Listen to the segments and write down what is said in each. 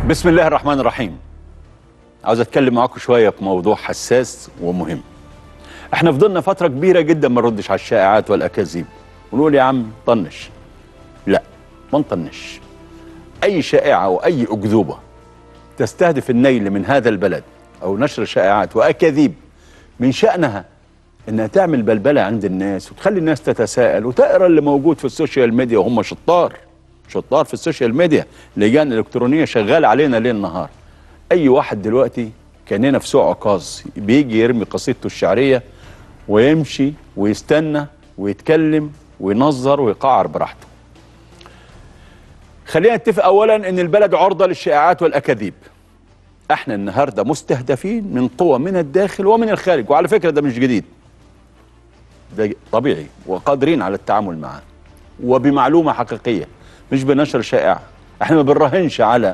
بسم الله الرحمن الرحيم عاوز اتكلم معاكم شويه في موضوع حساس ومهم احنا فضلنا فتره كبيره جدا ما نردش على الشائعات والاكاذيب ونقول يا عم طنش لا ما نطنش اي شائعه واي اكذوبه تستهدف النيل من هذا البلد او نشر شائعات واكاذيب من شانها انها تعمل بلبله عند الناس وتخلي الناس تتساءل وتقرا اللي موجود في السوشيال ميديا وهم شطار شطار في السوشيال ميديا لجان الكترونيه شغاله علينا ليل نهار اي واحد دلوقتي كاننا في سوق عكاظ بيجي يرمي قصيدته الشعريه ويمشي ويستنى ويتكلم وينظر ويقعر براحته خلينا نتفق اولا ان البلد عرضه للشائعات والاكاذيب احنا النهارده مستهدفين من قوى من الداخل ومن الخارج وعلى فكره ده مش جديد ده طبيعي وقادرين على التعامل معاه وبمعلومه حقيقيه مش بنشر شائعه احنا ما بنراهنش على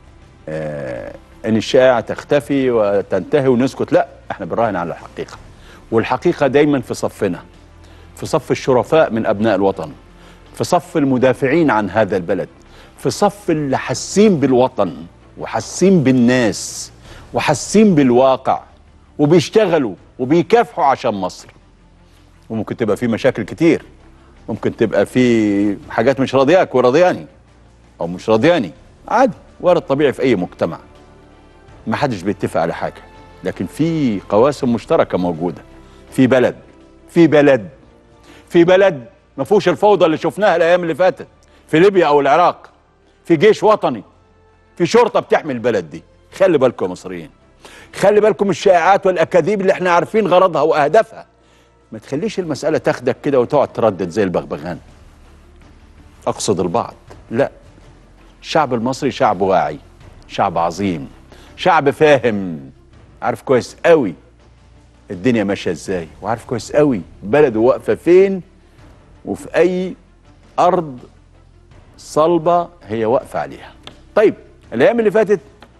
آه ان الشائعه تختفي وتنتهي ونسكت لا احنا بنراهن على الحقيقه والحقيقه دايما في صفنا في صف الشرفاء من ابناء الوطن في صف المدافعين عن هذا البلد في صف اللي حاسين بالوطن وحاسين بالناس وحاسين بالواقع وبيشتغلوا وبيكافحوا عشان مصر وممكن تبقى في مشاكل كتير ممكن تبقى في حاجات مش راضياك وراضياني او مش راضياني عادي وارد طبيعي في اي مجتمع ما حدش بيتفق على حاجه لكن في قواسم مشتركه موجوده في بلد في بلد في بلد ما فيهوش الفوضى اللي شفناها الايام اللي فاتت في ليبيا او العراق في جيش وطني في شرطه بتحمي البلد دي خلي بالكم يا مصريين خلي بالكم الشائعات والاكاذيب اللي احنا عارفين غرضها واهدافها ما تخليش المساله تاخدك كده وتقعد تردد زي البغبغان اقصد البعض لا الشعب المصري شعب واعي شعب عظيم شعب فاهم عارف كويس قوي الدنيا ماشيه ازاي وعارف كويس قوي بلده واقفه فين وفي اي ارض صلبه هي واقفه عليها طيب الايام اللي فاتت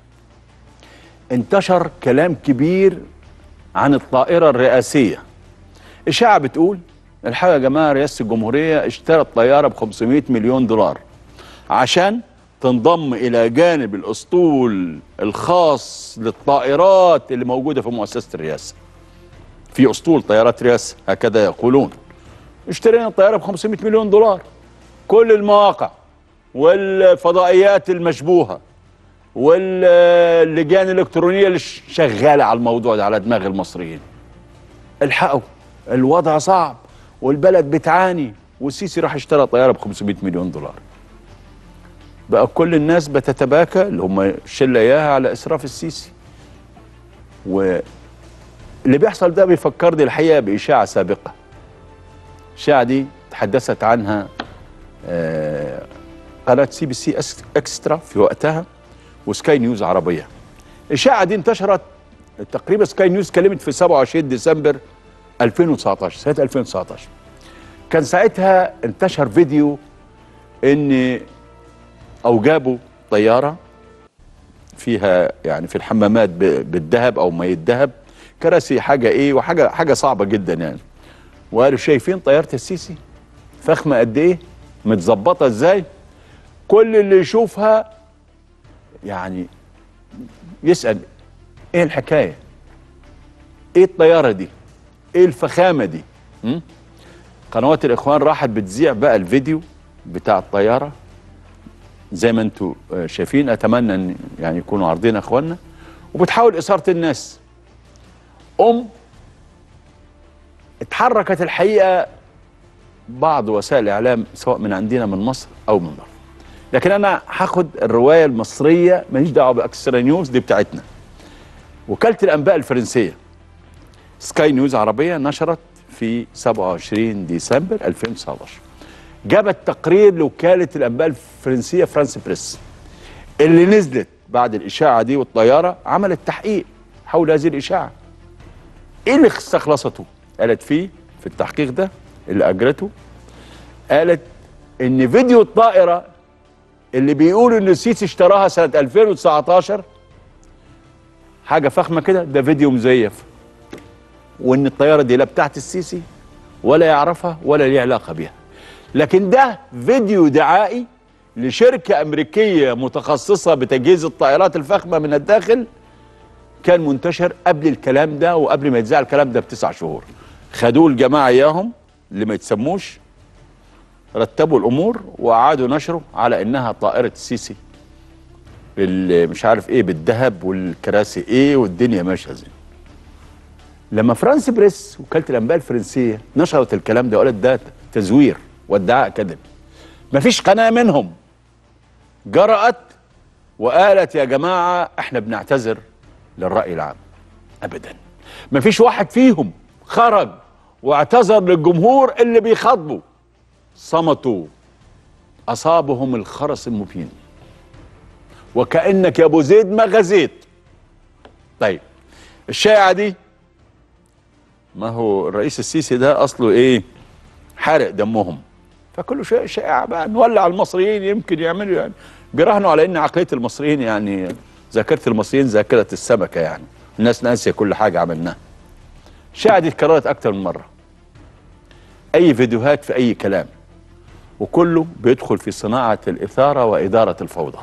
انتشر كلام كبير عن الطائره الرئاسيه اشاعه بتقول الحقيقه يا جماعه رئاسه الجمهوريه اشترت طياره ب 500 مليون دولار عشان تنضم الى جانب الاسطول الخاص للطائرات اللي موجوده في مؤسسه الرئاسه. في اسطول طيارات رئاسه هكذا يقولون. اشترينا الطياره ب 500 مليون دولار. كل المواقع والفضائيات المشبوهه واللجان الالكترونيه اللي شغاله على الموضوع ده على دماغ المصريين. الحقوا الوضع صعب والبلد بتعاني والسيسي راح اشترى طياره ب 500 مليون دولار. بقى كل الناس بتتباكى اللي هم الشله اياها على اسراف السيسي واللي بيحصل ده بيفكرني الحقيقه باشاعه سابقه الاشاعه دي تحدثت عنها آه قناه سي بي سي اكسترا في وقتها وسكاي نيوز عربيه الاشاعه دي انتشرت تقريبا سكاي نيوز كلمت في 27 ديسمبر 2019 سنه 2019 كان ساعتها انتشر فيديو ان او جابوا طياره فيها يعني في الحمامات بالذهب او مي الذهب كراسي حاجه ايه وحاجه حاجه صعبه جدا يعني وقالوا شايفين طياره السيسي فخمه قد ايه متظبطه ازاي كل اللي يشوفها يعني يسال ايه الحكايه ايه الطياره دي ايه الفخامه دي م? قنوات الاخوان راحت بتذيع بقى الفيديو بتاع الطياره زي ما انتم شايفين اتمنى ان يعني يكونوا عارضين اخواننا وبتحاول اثاره الناس ام اتحركت الحقيقه بعض وسائل الاعلام سواء من عندنا من مصر او من بره لكن انا هاخد الروايه المصريه ماليش دعوه باكسترا نيوز دي بتاعتنا وكاله الانباء الفرنسيه سكاي نيوز عربيه نشرت في 27 ديسمبر 2019 جابت تقرير لوكالة الأنباء الفرنسية فرانس بريس اللي نزلت بعد الإشاعة دي والطيارة عملت تحقيق حول هذه الإشاعة إيه اللي استخلصته؟ قالت فيه في التحقيق ده اللي أجرته قالت إن فيديو الطائرة اللي بيقول إن السيسي اشتراها سنة 2019 حاجة فخمة كده ده فيديو مزيف وإن الطيارة دي لا بتاعت السيسي ولا يعرفها ولا ليه علاقة بيها لكن ده فيديو دعائي لشركة أمريكية متخصصة بتجهيز الطائرات الفخمة من الداخل كان منتشر قبل الكلام ده وقبل ما يتذاع الكلام ده بتسع شهور خدوه الجماعة إياهم اللي ما يتسموش رتبوا الأمور وأعادوا نشره على إنها طائرة السيسي اللي مش عارف إيه بالذهب والكراسي إيه والدنيا ماشية زي لما فرانس بريس وكالة الأنباء الفرنسية نشرت الكلام ده وقالت ده تزوير وادعاء كذب مفيش قناة منهم جرأت وقالت يا جماعة احنا بنعتذر للرأي العام أبدا مفيش واحد فيهم خرج واعتذر للجمهور اللي بيخاطبوا صمتوا أصابهم الخرس المبين وكأنك يا أبو زيد ما غزيت طيب الشائعة دي ما هو الرئيس السيسي ده أصله إيه حارق دمهم فكل شيء شائع بقى نولع المصريين يمكن يعملوا يعني بيراهنوا على ان عقليه المصريين يعني ذاكره المصريين ذاكره السمكه يعني الناس ناسيه كل حاجه عملناها الشائعه دي اتكررت اكتر من مره اي فيديوهات في اي كلام وكله بيدخل في صناعه الاثاره واداره الفوضى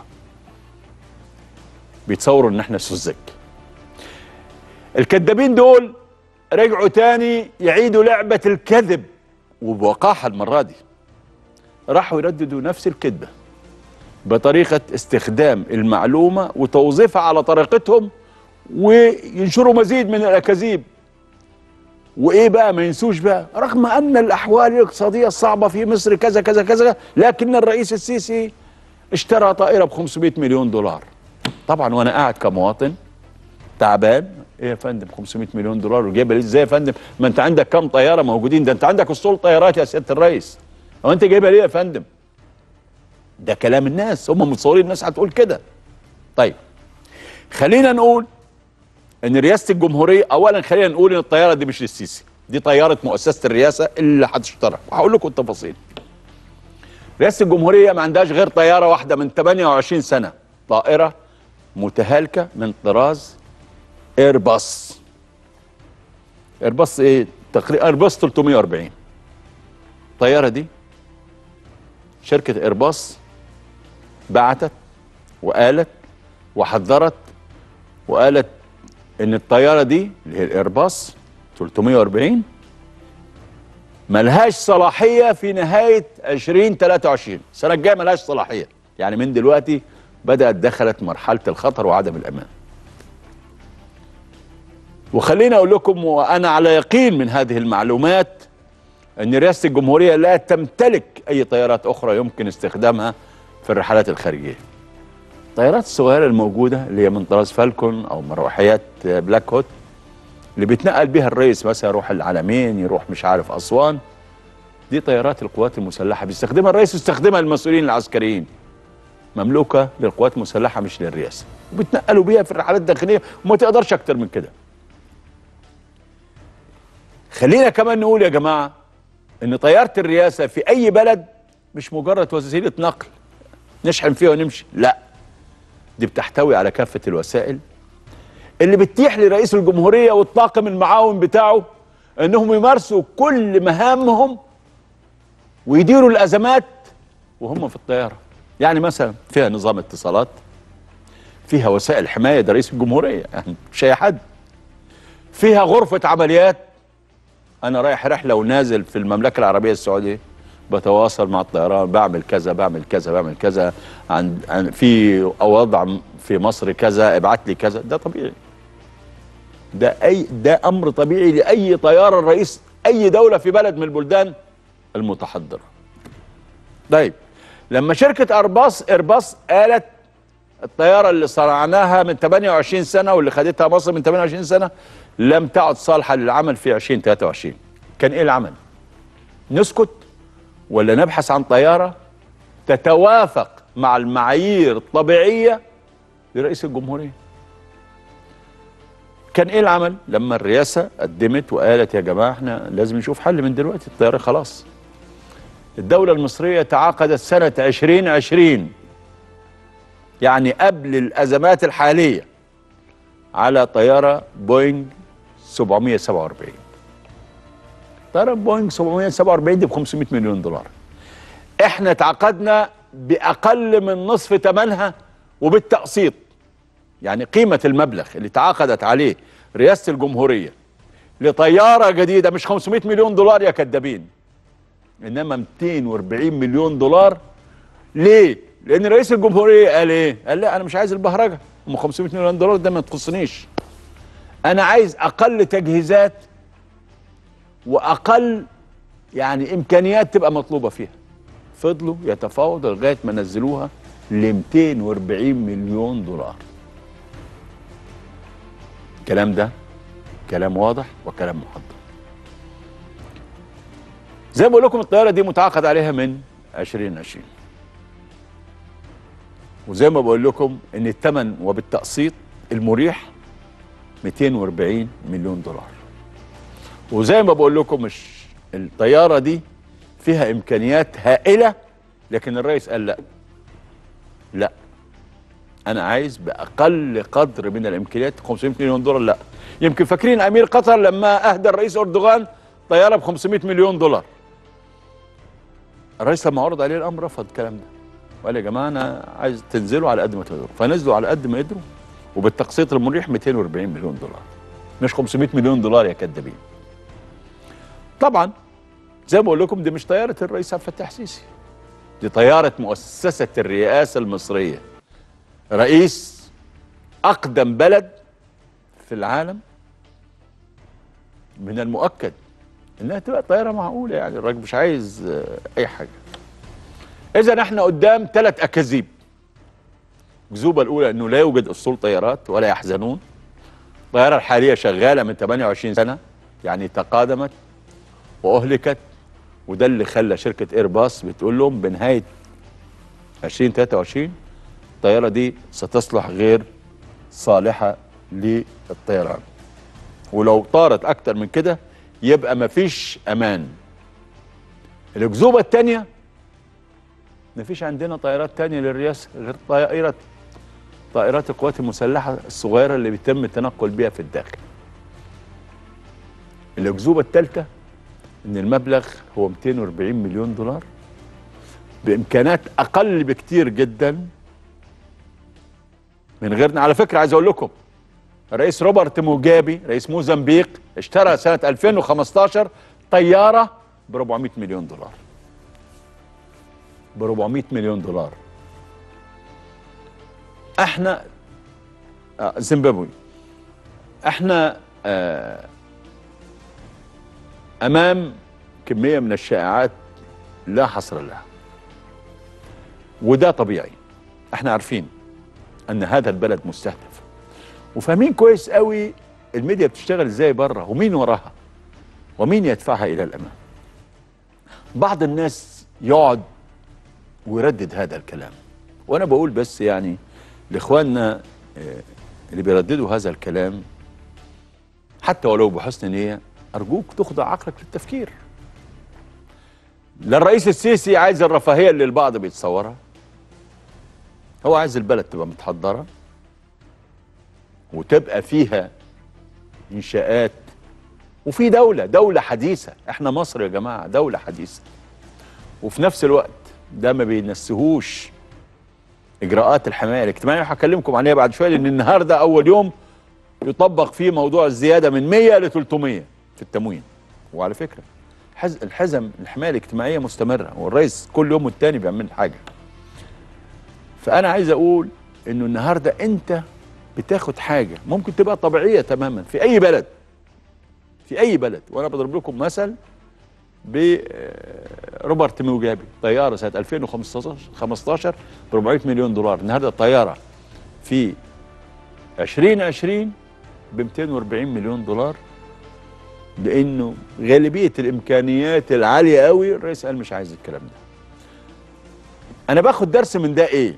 بيتصوروا ان احنا سذج الكذابين دول رجعوا تاني يعيدوا لعبه الكذب وبوقاحه المره دي راحوا يرددوا نفس الكذبه بطريقه استخدام المعلومه وتوظيفها على طريقتهم وينشروا مزيد من الاكاذيب وايه بقى ما ينسوش بقى رغم ان الاحوال الاقتصاديه الصعبه في مصر كذا كذا كذا لكن الرئيس السيسي اشترى طائره ب 500 مليون دولار طبعا وانا قاعد كمواطن تعبان ايه يا فندم 500 مليون دولار وجايبها ليه ازاي يا فندم ما انت عندك كام طياره موجودين ده انت عندك اسطول طيارات يا سياده الرئيس هو انت جايبها ليه يا فندم ده كلام الناس هم متصورين الناس هتقول كده طيب خلينا نقول ان رئاسه الجمهوريه اولا خلينا نقول ان الطياره دي مش للسيسي دي طياره مؤسسه الرئاسه اللي هتشترى وهقول لكم التفاصيل رئاسه الجمهوريه ما عندهاش غير طياره واحده من 28 سنه طائره متهالكه من طراز ايرباص ايرباص ايه تقريبا ايرباص 340 الطياره دي شركه ايرباص بعتت وقالت وحذرت وقالت ان الطياره دي اللي هي الايرباص 340 ملهاش صلاحيه في نهايه 2023 السنه الجايه ملهاش صلاحيه يعني من دلوقتي بدات دخلت مرحله الخطر وعدم الامان وخليني اقول لكم وانا على يقين من هذه المعلومات ان رئاسه الجمهوريه لا تمتلك اي طيارات اخرى يمكن استخدامها في الرحلات الخارجيه الطيارات الصغيره الموجوده اللي هي من طراز فالكون او مروحيات بلاك هوت اللي بيتنقل بها الرئيس مثلا يروح العلمين يروح مش عارف اسوان دي طيارات القوات المسلحه بيستخدمها الرئيس ويستخدمها المسؤولين العسكريين مملوكه للقوات المسلحه مش للرئاسه وبيتنقلوا بيها في الرحلات الداخليه وما تقدرش اكتر من كده خلينا كمان نقول يا جماعه ان طياره الرئاسه في اي بلد مش مجرد وسيله نقل نشحن فيها ونمشي لا دي بتحتوي على كافه الوسائل اللي بتتيح لرئيس الجمهوريه والطاقم المعاون بتاعه انهم يمارسوا كل مهامهم ويديروا الازمات وهم في الطياره يعني مثلا فيها نظام اتصالات فيها وسائل حمايه ده رئيس الجمهوريه يعني مش اي حد فيها غرفه عمليات انا رايح رحله ونازل في المملكه العربيه السعوديه بتواصل مع الطيران بعمل كذا بعمل كذا بعمل كذا عن, عن في وضع في مصر كذا ابعت لي كذا ده طبيعي ده اي ده امر طبيعي لاي طياره الرئيس اي دوله في بلد من البلدان المتحضره طيب لما شركه ارباص ارباص قالت الطياره اللي صنعناها من 28 سنه واللي خدتها مصر من 28 سنه لم تعد صالحه للعمل في 2023 كان ايه العمل نسكت ولا نبحث عن طياره تتوافق مع المعايير الطبيعيه لرئيس الجمهوريه كان ايه العمل لما الرئاسه قدمت وقالت يا جماعه احنا لازم نشوف حل من دلوقتي الطياره خلاص الدوله المصريه تعاقدت سنه 2020 يعني قبل الازمات الحاليه على طياره بوينج 747 طياره بوينج 747 دي ب 500 مليون دولار احنا تعاقدنا باقل من نصف ثمنها وبالتقسيط يعني قيمه المبلغ اللي تعاقدت عليه رئاسه الجمهوريه لطياره جديده مش 500 مليون دولار يا كدابين انما 240 مليون دولار ليه؟ لان رئيس الجمهوريه قال ايه؟ قال لا انا مش عايز البهرجه هم 500 مليون دولار ده ما تخصنيش انا عايز اقل تجهيزات واقل يعني امكانيات تبقى مطلوبه فيها فضلوا يتفاوضوا لغايه ما نزلوها ل 240 مليون دولار الكلام ده كلام واضح وكلام محضر زي ما بقول لكم الطياره دي متعاقد عليها من 2020 وزي ما بقول لكم ان الثمن وبالتقسيط المريح 240 مليون دولار وزي ما بقول لكم مش الطياره دي فيها امكانيات هائله لكن الرئيس قال لا لا انا عايز باقل قدر من الامكانيات 500 مليون دولار لا يمكن فاكرين امير قطر لما اهدى الرئيس اردوغان طياره ب 500 مليون دولار الرئيس لما عرض عليه الامر رفض الكلام ده وقال يا جماعه انا عايز تنزلوا على قد ما تقدروا فنزلوا على قد ما قدروا وبالتقسيط المريح 240 مليون دولار مش 500 مليون دولار يا كدابين طبعا زي ما بقول لكم دي مش طياره الرئيس عبد الفتاح السيسي دي طياره مؤسسه الرئاسه المصريه رئيس اقدم بلد في العالم من المؤكد انها تبقى طياره معقوله يعني الراجل مش عايز آه، اي حاجه اذا احنا قدام ثلاث اكاذيب الكذوبه الاولى انه لا يوجد اسطول طيارات ولا يحزنون الطياره الحاليه شغاله من 28 سنه يعني تقادمت واهلكت وده اللي خلى شركه ايرباص بتقول لهم بنهايه 2023 الطياره دي ستصلح غير صالحه للطيران ولو طارت اكتر من كده يبقى مفيش امان الأكذوبة الثانية مفيش عندنا طائرات تانية للرئاسة غير طائرة طائرات القوات المسلحة الصغيرة اللي بيتم التنقل بيها في الداخل الأكذوبة الثالثة إن المبلغ هو 240 مليون دولار بإمكانات أقل بكتير جدا من غيرنا على فكرة عايز أقول لكم الرئيس روبرت موجابي رئيس موزمبيق اشترى سنة 2015 طيارة ب 400 مليون دولار ب 400 مليون دولار احنا آه زيمبابوي احنا آه امام كمية من الشائعات لا حصر لها وده طبيعي احنا عارفين ان هذا البلد مستهدف وفاهمين كويس قوي الميديا بتشتغل ازاي بره ومين وراها ومين يدفعها الى الامام بعض الناس يقعد ويردد هذا الكلام وانا بقول بس يعني لاخواننا آه، اللي بيرددوا هذا الكلام حتى ولو بحسن نيه ارجوك تخضع عقلك للتفكير لا الرئيس السيسي عايز الرفاهيه اللي البعض بيتصورها هو عايز البلد تبقى متحضره وتبقى فيها انشاءات وفي دولة دولة حديثة احنا مصر يا جماعة دولة حديثة وفي نفس الوقت ده ما بينسهوش اجراءات الحماية الاجتماعية هكلمكم عليها بعد شوية لان النهاردة اول يوم يطبق فيه موضوع الزيادة من 100 ل 300 في التموين وعلى فكرة حز الحزم الحماية الاجتماعية مستمرة والرئيس كل يوم والتاني بيعمل حاجة فأنا عايز أقول إنه النهاردة أنت بتاخد حاجة ممكن تبقى طبيعية تماما في أي بلد في أي بلد وأنا بضرب لكم مثل بروبرت موجابي طيارة سنة 2015 15 ب 400 مليون دولار النهاردة الطيارة في 2020 ب 240 مليون دولار لأنه غالبية الإمكانيات العالية قوي الرئيس قال مش عايز الكلام ده أنا باخد درس من ده إيه؟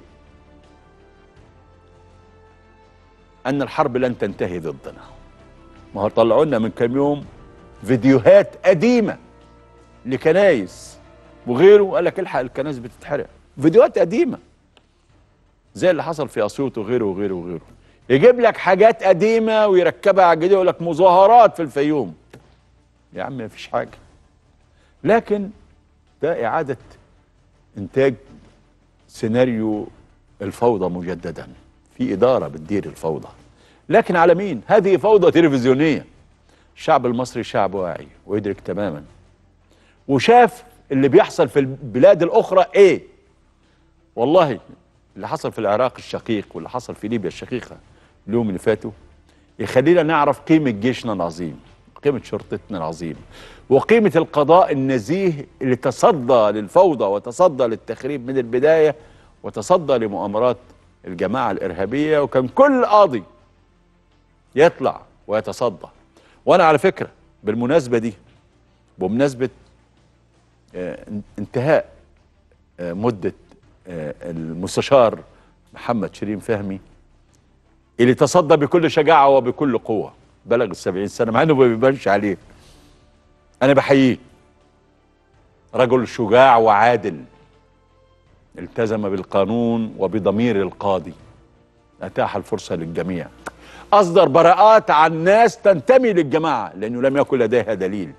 أن الحرب لن تنتهي ضدنا ما هو طلعوا لنا من كام يوم فيديوهات قديمة لكنايس وغيره قال لك الحق الكنائس بتتحرق فيديوهات قديمة زي اللي حصل في أسيوط وغيره وغيره وغيره يجيب لك حاجات قديمة ويركبها على الجديد يقول لك مظاهرات في الفيوم يا عم مفيش حاجة لكن ده إعادة إنتاج سيناريو الفوضى مجددا في إدارة بتدير الفوضى لكن على مين؟ هذه فوضى تلفزيونية الشعب المصري شعب واعي ويدرك تماما وشاف اللي بيحصل في البلاد الأخرى إيه والله اللي حصل في العراق الشقيق واللي حصل في ليبيا الشقيقة اليوم اللي فاتوا يخلينا نعرف قيمة جيشنا العظيم قيمة شرطتنا العظيم وقيمة القضاء النزيه اللي تصدى للفوضى وتصدى للتخريب من البداية وتصدى لمؤامرات الجماعة الإرهابية وكان كل قاضي يطلع ويتصدى وأنا على فكرة بالمناسبة دي بمناسبة آه، انتهاء آه، مدة آه، المستشار محمد شيرين فهمي اللي تصدى بكل شجاعة وبكل قوة بلغ السبعين سنة مع انه ما بيبانش عليه انا بحييه رجل شجاع وعادل التزم بالقانون وبضمير القاضي اتاح الفرصة للجميع اصدر براءات عن ناس تنتمي للجماعة لانه لم يكن لديها دليل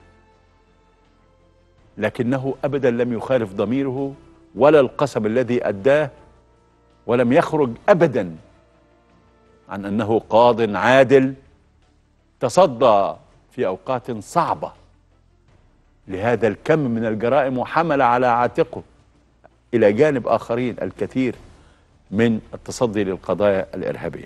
لكنه ابدا لم يخالف ضميره ولا القسم الذي اداه ولم يخرج ابدا عن انه قاض عادل تصدى في اوقات صعبه لهذا الكم من الجرائم وحمل على عاتقه الى جانب اخرين الكثير من التصدي للقضايا الارهابيه.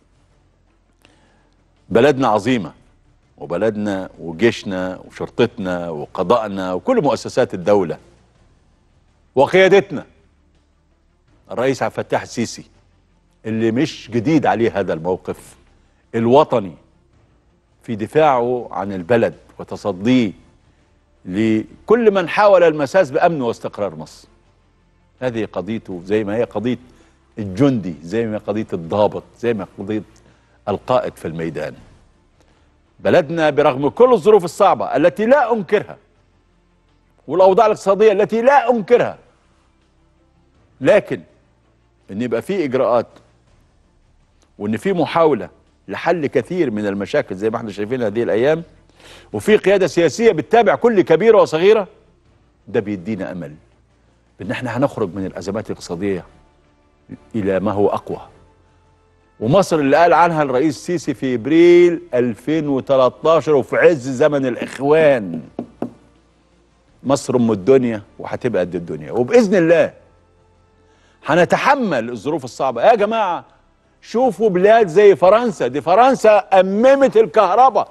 بلدنا عظيمه وبلدنا وجيشنا وشرطتنا وقضائنا وكل مؤسسات الدوله وقيادتنا الرئيس عبد الفتاح السيسي اللي مش جديد عليه هذا الموقف الوطني في دفاعه عن البلد وتصديه لكل من حاول المساس بأمن واستقرار مصر هذه قضيته زي ما هي قضية الجندي زي ما هي قضية الضابط زي ما هي قضية القائد في الميدان بلدنا برغم كل الظروف الصعبة التي لا أنكرها والأوضاع الاقتصادية التي لا أنكرها لكن أن يبقى في إجراءات وأن في محاولة لحل كثير من المشاكل زي ما احنا شايفين هذه الايام وفي قياده سياسيه بتتابع كل كبيره وصغيره ده بيدينا امل بان احنا هنخرج من الازمات الاقتصاديه الى ما هو اقوى ومصر اللي قال عنها الرئيس السيسي في ابريل 2013 وفي عز زمن الاخوان مصر ام الدنيا وهتبقى قد الدنيا وباذن الله هنتحمل الظروف الصعبه يا جماعه شوفوا بلاد زي فرنسا دي فرنسا أممت الكهرباء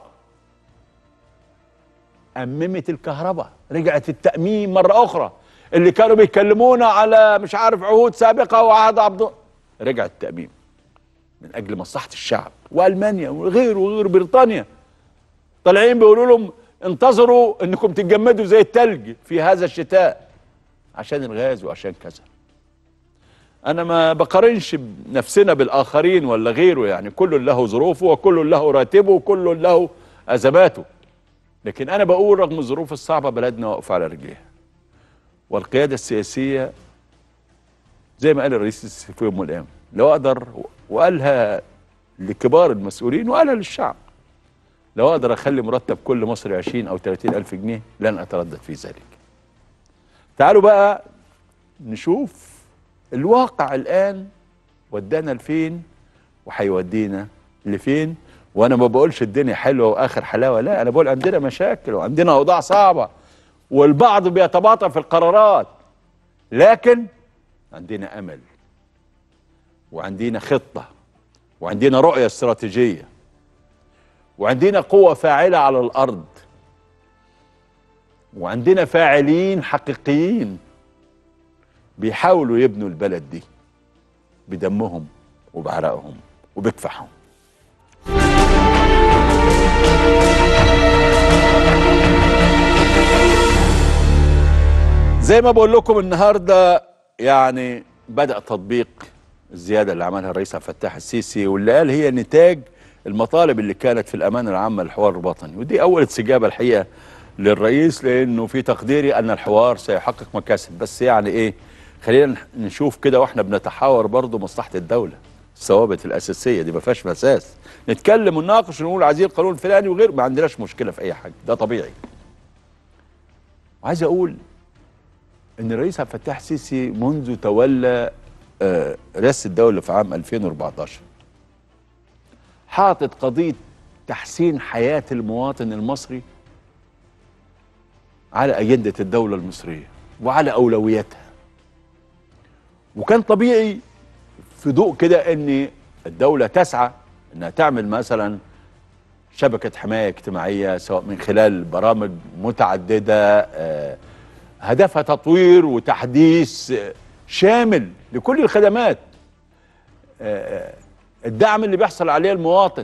أممت الكهرباء رجعت التأميم مرة أخرى اللي كانوا بيتكلمونا على مش عارف عهود سابقة وعهد عبد رجع التأميم من أجل مصلحة الشعب وألمانيا وغير وغير بريطانيا طالعين بيقولوا لهم انتظروا انكم تتجمدوا زي التلج في هذا الشتاء عشان الغاز وعشان كذا انا ما بقارنش نفسنا بالاخرين ولا غيره يعني كل له ظروفه وكل له راتبه وكل له ازماته لكن انا بقول رغم الظروف الصعبه بلدنا واقفه على رجليها والقياده السياسيه زي ما قال الرئيس السيسي في يوم من الايام لو اقدر وقالها لكبار المسؤولين وقالها للشعب لو اقدر اخلي مرتب كل مصري 20 او 30 الف جنيه لن اتردد في ذلك تعالوا بقى نشوف الواقع الآن ودانا لفين وهيودينا لفين وانا ما بقولش الدنيا حلوه واخر حلاوه لا انا بقول عندنا مشاكل وعندنا اوضاع صعبه والبعض بيتباطأ في القرارات لكن عندنا امل وعندنا خطه وعندنا رؤيه استراتيجيه وعندنا قوه فاعله على الارض وعندنا فاعلين حقيقيين بيحاولوا يبنوا البلد دي بدمهم وبعرقهم وبكفحهم زي ما بقول لكم النهارده يعني بدأ تطبيق الزيادة اللي عملها الرئيس عبد الفتاح السيسي واللي قال هي نتاج المطالب اللي كانت في الأمانة العامة للحوار الوطني ودي أول استجابة الحقيقة للرئيس لأنه في تقديري أن الحوار سيحقق مكاسب بس يعني إيه خلينا نشوف كده واحنا بنتحاور برضه مصلحه الدوله الثوابت الاساسيه دي ما فيهاش مساس نتكلم ونناقش ونقول عايزين القانون الفلاني وغير ما عندناش مشكله في اي حاجه ده طبيعي وعايز اقول ان الرئيس عبد الفتاح السيسي منذ تولى آه، رئاسه الدوله في عام 2014 حاطط قضيه تحسين حياه المواطن المصري على اجنده الدوله المصريه وعلى اولوياتها وكان طبيعي في ضوء كده ان الدوله تسعى انها تعمل مثلا شبكه حمايه اجتماعيه سواء من خلال برامج متعدده آه، هدفها تطوير وتحديث آه، شامل لكل الخدمات آه، الدعم اللي بيحصل عليه المواطن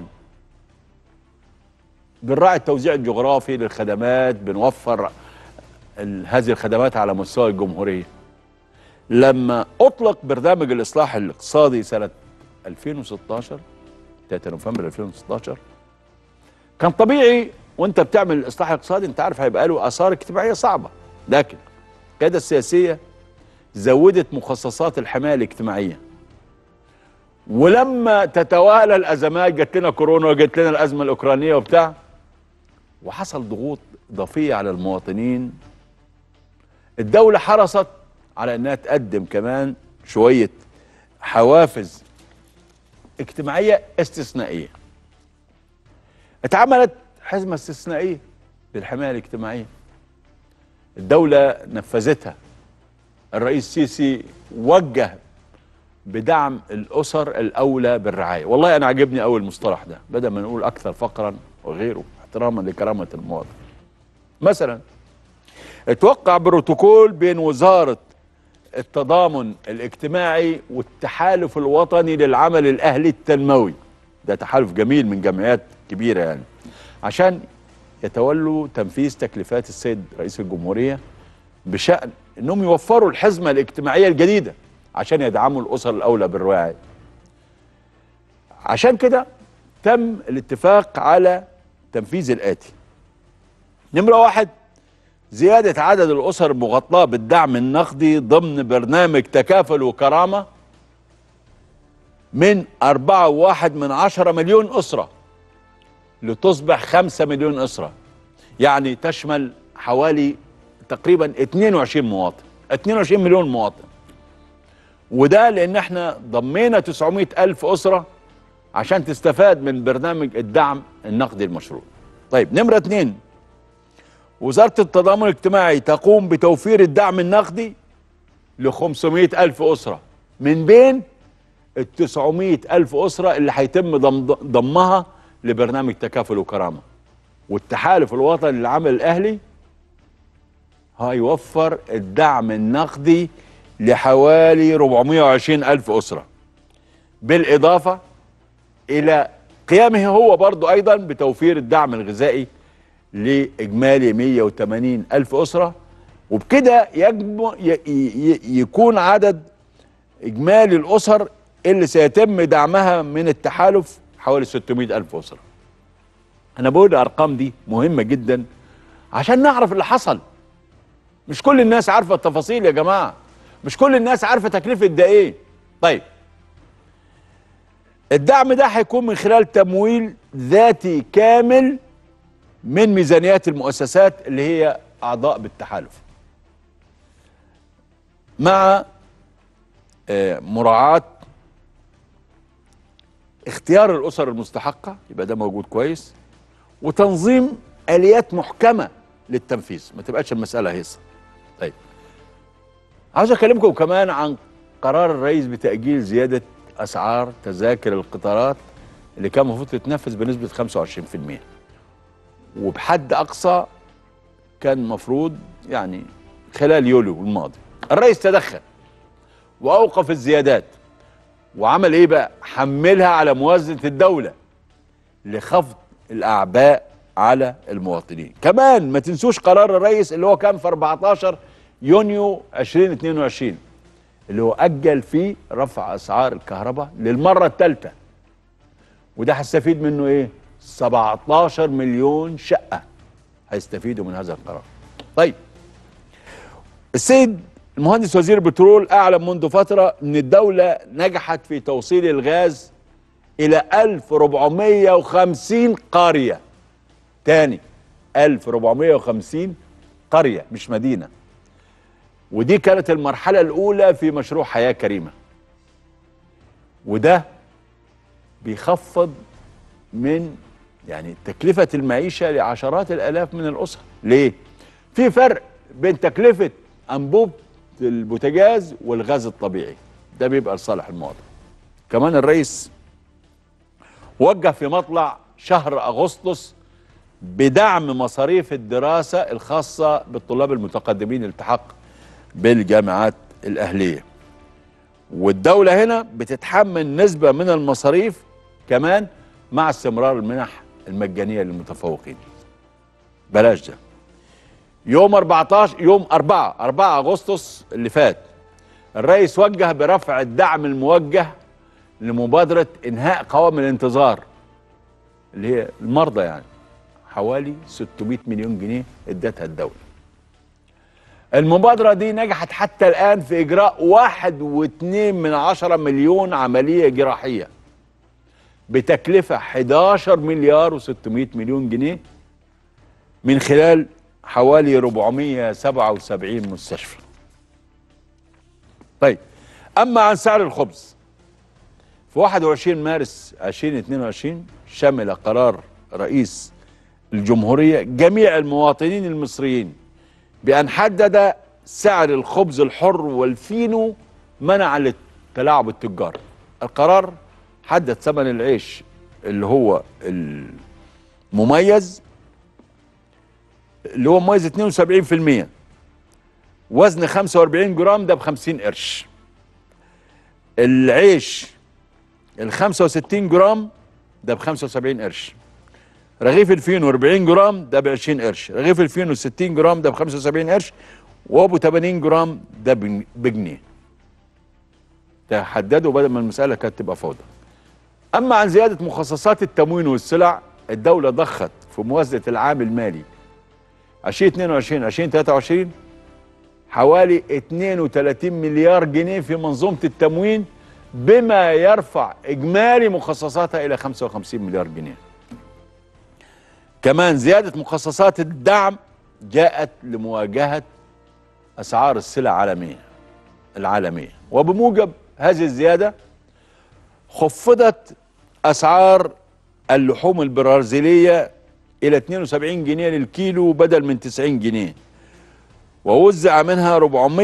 بنراعي التوزيع الجغرافي للخدمات بنوفر ال- هذه الخدمات على مستوى الجمهوريه لما اطلق برنامج الاصلاح الاقتصادي سنه 2016 3 نوفمبر 2016 كان طبيعي وانت بتعمل الاصلاح الاقتصادي انت عارف هيبقى له اثار اجتماعيه صعبه لكن القياده السياسيه زودت مخصصات الحمايه الاجتماعيه ولما تتوالى الازمات جت لنا كورونا وجت لنا الازمه الاوكرانيه وبتاع وحصل ضغوط اضافيه على المواطنين الدوله حرصت على انها تقدم كمان شويه حوافز اجتماعيه استثنائيه اتعملت حزمه استثنائيه للحمايه الاجتماعيه الدوله نفذتها الرئيس السيسي وجه بدعم الاسر الاولى بالرعايه والله انا عجبني قوي المصطلح ده بدل ما نقول اكثر فقرا وغيره احتراما لكرامه المواطن مثلا اتوقع بروتوكول بين وزاره التضامن الاجتماعي والتحالف الوطني للعمل الاهلي التنموي ده تحالف جميل من جمعيات كبيره يعني عشان يتولوا تنفيذ تكليفات السيد رئيس الجمهوريه بشان انهم يوفروا الحزمه الاجتماعيه الجديده عشان يدعموا الاسر الاولى بالرعايه عشان كده تم الاتفاق على تنفيذ الاتي نمره واحد زيادة عدد الأسر المغطاة بالدعم النقدي ضمن برنامج تكافل وكرامة من أربعة وواحد من عشرة مليون أسرة لتصبح خمسة مليون أسرة يعني تشمل حوالي تقريبا 22 مواطن 22 مليون مواطن وده لأن احنا ضمينا 900 ألف أسرة عشان تستفاد من برنامج الدعم النقدي المشروع طيب نمرة اتنين وزارة التضامن الاجتماعي تقوم بتوفير الدعم النقدي ل 500 ألف أسرة من بين ال 900 ألف أسرة اللي هيتم ضم ضمها لبرنامج تكافل وكرامة والتحالف الوطني للعمل الأهلي هيوفر الدعم النقدي لحوالي 420 ألف أسرة بالإضافة إلى قيامه هو برضو أيضا بتوفير الدعم الغذائي لإجمالي 180 ألف أسرة وبكده يجم ي- ي- يكون عدد إجمالي الأسر اللي سيتم دعمها من التحالف حوالي 600 ألف أسرة أنا بقول الأرقام دي مهمة جدا عشان نعرف اللي حصل مش كل الناس عارفة التفاصيل يا جماعة مش كل الناس عارفة تكلفة ده إيه طيب الدعم ده هيكون من خلال تمويل ذاتي كامل من ميزانيات المؤسسات اللي هي اعضاء بالتحالف مع آه، مراعاة اختيار الاسر المستحقة يبقى ده موجود كويس وتنظيم اليات محكمة للتنفيذ ما تبقاش المسألة هيصة طيب عاوز اكلمكم كمان عن قرار الرئيس بتأجيل زيادة اسعار تذاكر القطارات اللي كان المفروض تتنفذ بنسبة 25% وبحد اقصى كان مفروض يعني خلال يوليو الماضي الرئيس تدخل واوقف الزيادات وعمل ايه بقى حملها على موازنه الدوله لخفض الاعباء على المواطنين كمان ما تنسوش قرار الرئيس اللي هو كان في 14 يونيو 2022 اللي هو اجل فيه رفع اسعار الكهرباء للمره الثالثه وده هستفيد منه ايه 17 مليون شقه هيستفيدوا من هذا القرار طيب السيد المهندس وزير البترول اعلن منذ فتره ان الدوله نجحت في توصيل الغاز الى 1450 قريه تاني 1450 قريه مش مدينه ودي كانت المرحله الاولى في مشروع حياه كريمه وده بيخفض من يعني تكلفة المعيشة لعشرات الآلاف من الأسر ليه؟ في فرق بين تكلفة أنبوبة البوتاجاز والغاز الطبيعي ده بيبقى لصالح المواطن كمان الرئيس وجه في مطلع شهر أغسطس بدعم مصاريف الدراسة الخاصة بالطلاب المتقدمين الالتحاق بالجامعات الأهلية والدولة هنا بتتحمل نسبة من المصاريف كمان مع استمرار المنح المجانية للمتفوقين بلاش ده يوم 14 يوم 4 4 أغسطس اللي فات الرئيس وجه برفع الدعم الموجه لمبادرة إنهاء قوام الانتظار اللي هي المرضى يعني حوالي 600 مليون جنيه ادتها الدولة المبادرة دي نجحت حتى الآن في إجراء واحد واتنين من عشرة مليون عملية جراحية بتكلفة 11 مليار و600 مليون جنيه من خلال حوالي 477 مستشفى طيب أما عن سعر الخبز في 21 مارس 2022 شمل قرار رئيس الجمهورية جميع المواطنين المصريين بأن حدد سعر الخبز الحر والفينو منعا للتلاعب التجار القرار حدد ثمن العيش اللي هو المميز اللي هو مميز 72% وزن 45 جرام ده ب 50 قرش العيش ال 65 جرام ده ب 75 قرش رغيف الفينو 40 جرام ده ب 20 قرش رغيف الفينو 60 جرام ده ب 75 قرش وابو 80 جرام ده بجنيه تحددوا بدل ما المسألة كانت تبقى فوضى أما عن زيادة مخصصات التموين والسلع الدولة ضخت في موازنة العام المالي 2022 2023 حوالي 32 مليار جنيه في منظومة التموين بما يرفع إجمالي مخصصاتها إلى 55 مليار جنيه كمان زيادة مخصصات الدعم جاءت لمواجهة أسعار السلع العالمية العالمية وبموجب هذه الزيادة خفضت أسعار اللحوم البرازيلية إلى 72 جنيه للكيلو بدل من 90 جنيه ووزع منها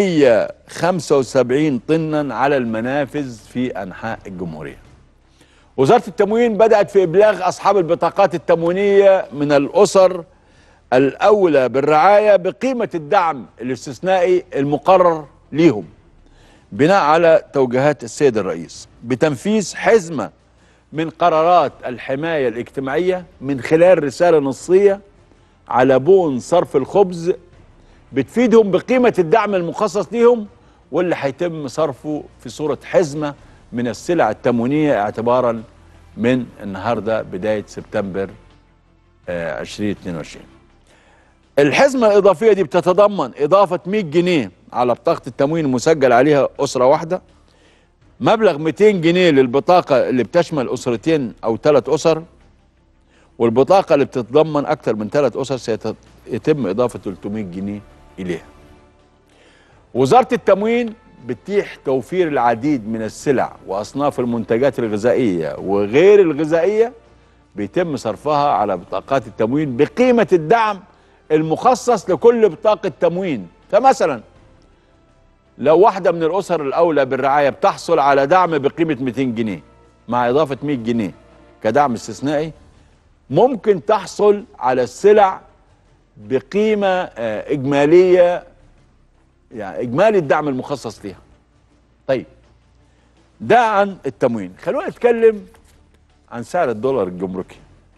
475 طنا على المنافذ في أنحاء الجمهورية وزارة التموين بدأت في إبلاغ أصحاب البطاقات التموينية من الأسر الأولى بالرعاية بقيمة الدعم الاستثنائي المقرر ليهم بناء على توجيهات السيد الرئيس بتنفيذ حزمة من قرارات الحماية الاجتماعية من خلال رسالة نصية على بون صرف الخبز بتفيدهم بقيمة الدعم المخصص ليهم واللي هيتم صرفه في صورة حزمة من السلع التموينية اعتبارا من النهاردة بداية سبتمبر آه 2022 الحزمة الإضافية دي بتتضمن إضافة 100 جنيه على بطاقة التموين المسجل عليها أسرة واحدة مبلغ 200 جنيه للبطاقة اللي بتشمل أسرتين أو ثلاث أسر والبطاقة اللي بتتضمن أكثر من ثلاث أسر سيتم إضافة 300 جنيه إليها وزارة التموين بتتيح توفير العديد من السلع وأصناف المنتجات الغذائية وغير الغذائية بيتم صرفها على بطاقات التموين بقيمة الدعم المخصص لكل بطاقة تموين فمثلا لو واحدة من الأسر الأولى بالرعاية بتحصل على دعم بقيمة 200 جنيه مع إضافة 100 جنيه كدعم استثنائي ممكن تحصل على السلع بقيمة إجمالية يعني إجمالي الدعم المخصص ليها طيب ده عن التموين خلونا نتكلم عن سعر الدولار الجمركي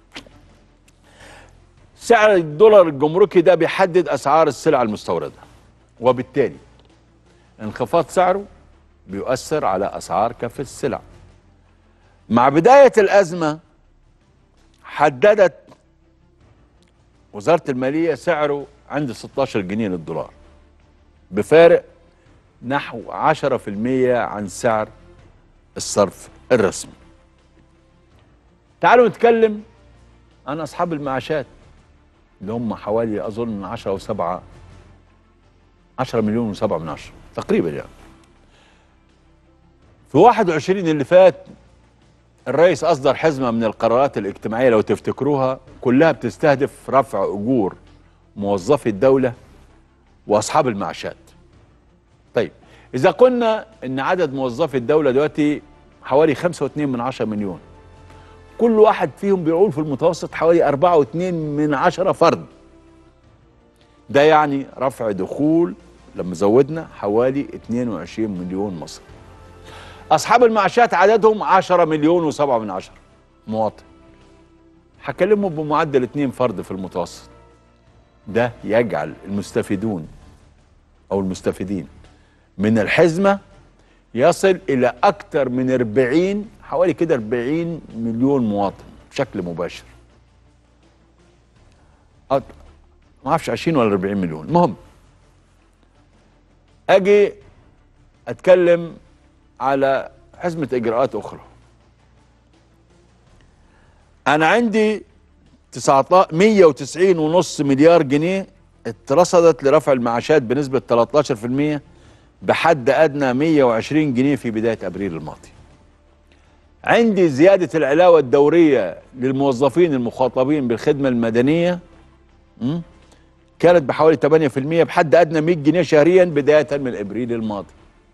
سعر الدولار الجمركي ده بيحدد أسعار السلع المستوردة وبالتالي انخفاض سعره بيؤثر على أسعار كافة السلع مع بداية الأزمة حددت وزارة المالية سعره عند 16 جنيه للدولار بفارق نحو 10% عن سعر الصرف الرسمي تعالوا نتكلم عن أصحاب المعاشات اللي هم حوالي أظن 10 و7 10 مليون و7 من عشرة تقريبا يعني في في 21 اللي فات الرئيس أصدر حزمة من القرارات الاجتماعية لو تفتكروها كلها بتستهدف رفع أجور موظفي الدولة وأصحاب المعاشات طيب إذا قلنا إن عدد موظفي الدولة دلوقتي حوالي 5.2 من عشرة مليون كل واحد فيهم بيعول في المتوسط حوالي 4.2 من عشرة فرد ده يعني رفع دخول لما زودنا حوالي 22 مليون مصري أصحاب المعاشات عددهم 10 مليون و7 من عشرة مواطن هكلمهم بمعدل 2 فرد في المتوسط ده يجعل المستفيدون أو المستفيدين من الحزمة يصل إلى أكثر من 40 حوالي كده 40 مليون مواطن بشكل مباشر أط- ما اعرفش 20 ولا 40 مليون المهم اجي اتكلم على حزمه اجراءات اخرى انا عندي 19 190 ونص مليار جنيه اترصدت لرفع المعاشات بنسبه 13% بحد ادنى 120 جنيه في بدايه ابريل الماضي عندي زياده العلاوه الدوريه للموظفين المخاطبين بالخدمه المدنيه م? كانت بحوالي 8% بحد ادنى 100 جنيه شهريا بدايه من ابريل الماضي.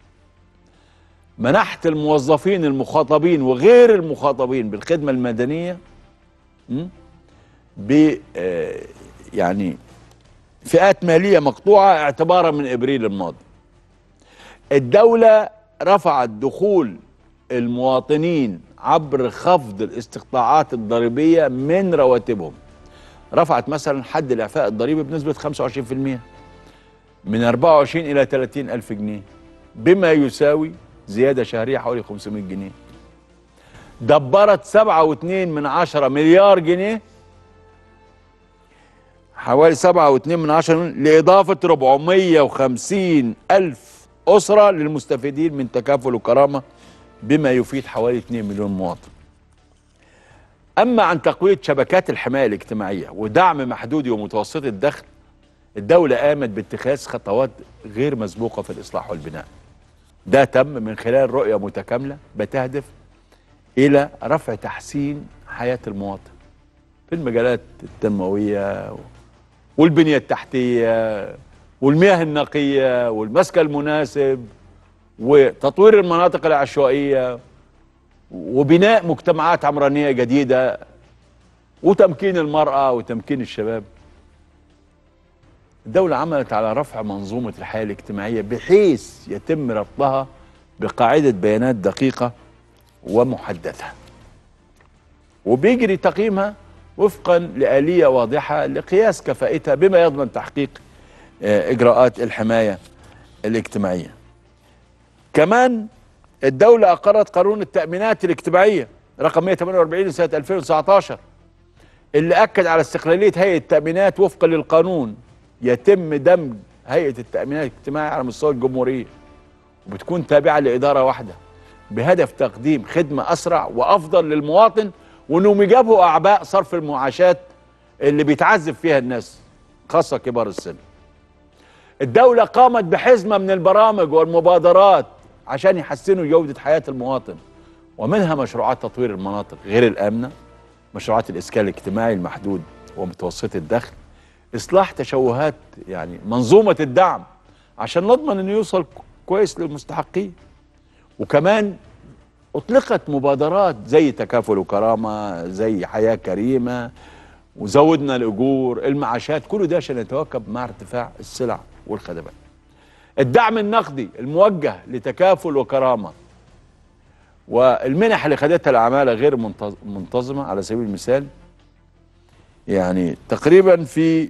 منحت الموظفين المخاطبين وغير المخاطبين بالخدمه المدنيه م? ب آه، يعني فئات ماليه مقطوعه اعتبارا من ابريل الماضي. الدوله رفعت دخول المواطنين عبر خفض الاستقطاعات الضريبيه من رواتبهم. رفعت مثلا حد الاعفاء الضريبي بنسبه 25% من 24 الى 30 الف جنيه بما يساوي زياده شهريه حوالي 500 جنيه دبرت 7.2 من عشرة مليار جنيه حوالي 7.2 من عشرة مليون لإضافة 450 ألف أسرة للمستفيدين من تكافل وكرامة بما يفيد حوالي 2 مليون مواطن أما عن تقوية شبكات الحماية الاجتماعية ودعم محدودي ومتوسطي الدخل الدولة قامت باتخاذ خطوات غير مسبوقة في الإصلاح والبناء ده تم من خلال رؤية متكاملة بتهدف إلى رفع تحسين حياة المواطن في المجالات التنموية والبنية التحتية والمياه النقية والمسكن المناسب وتطوير المناطق العشوائية وبناء مجتمعات عمرانية جديدة وتمكين المرأة وتمكين الشباب الدولة عملت على رفع منظومة الحياة الاجتماعية بحيث يتم ربطها بقاعدة بيانات دقيقة ومحددة وبيجري تقييمها وفقا لآلية واضحة لقياس كفاءتها بما يضمن تحقيق آه، إجراءات الحماية الاجتماعية كمان الدولة أقرت قانون التأمينات الاجتماعية رقم 148 لسنة 2019 اللي أكد على استقلالية هيئة التأمينات وفقا للقانون يتم دمج هيئة التأمينات الاجتماعية على مستوى الجمهورية وبتكون تابعة لإدارة واحدة بهدف تقديم خدمة أسرع وأفضل للمواطن وإنهم يجابهوا أعباء صرف المعاشات اللي بيتعذب فيها الناس خاصة كبار السن الدولة قامت بحزمة من البرامج والمبادرات عشان يحسنوا جودة حياة المواطن ومنها مشروعات تطوير المناطق غير الآمنة مشروعات الإسكان الاجتماعي المحدود ومتوسط الدخل إصلاح تشوهات يعني منظومة الدعم عشان نضمن إنه يوصل كويس للمستحقين وكمان أطلقت مبادرات زي تكافل وكرامة زي حياة كريمة وزودنا الأجور المعاشات كل ده عشان يتواكب مع ارتفاع السلع والخدمات الدعم النقدي الموجه لتكافل وكرامه والمنح اللي خدتها العماله غير منتظ- منتظمه على سبيل المثال يعني تقريبا في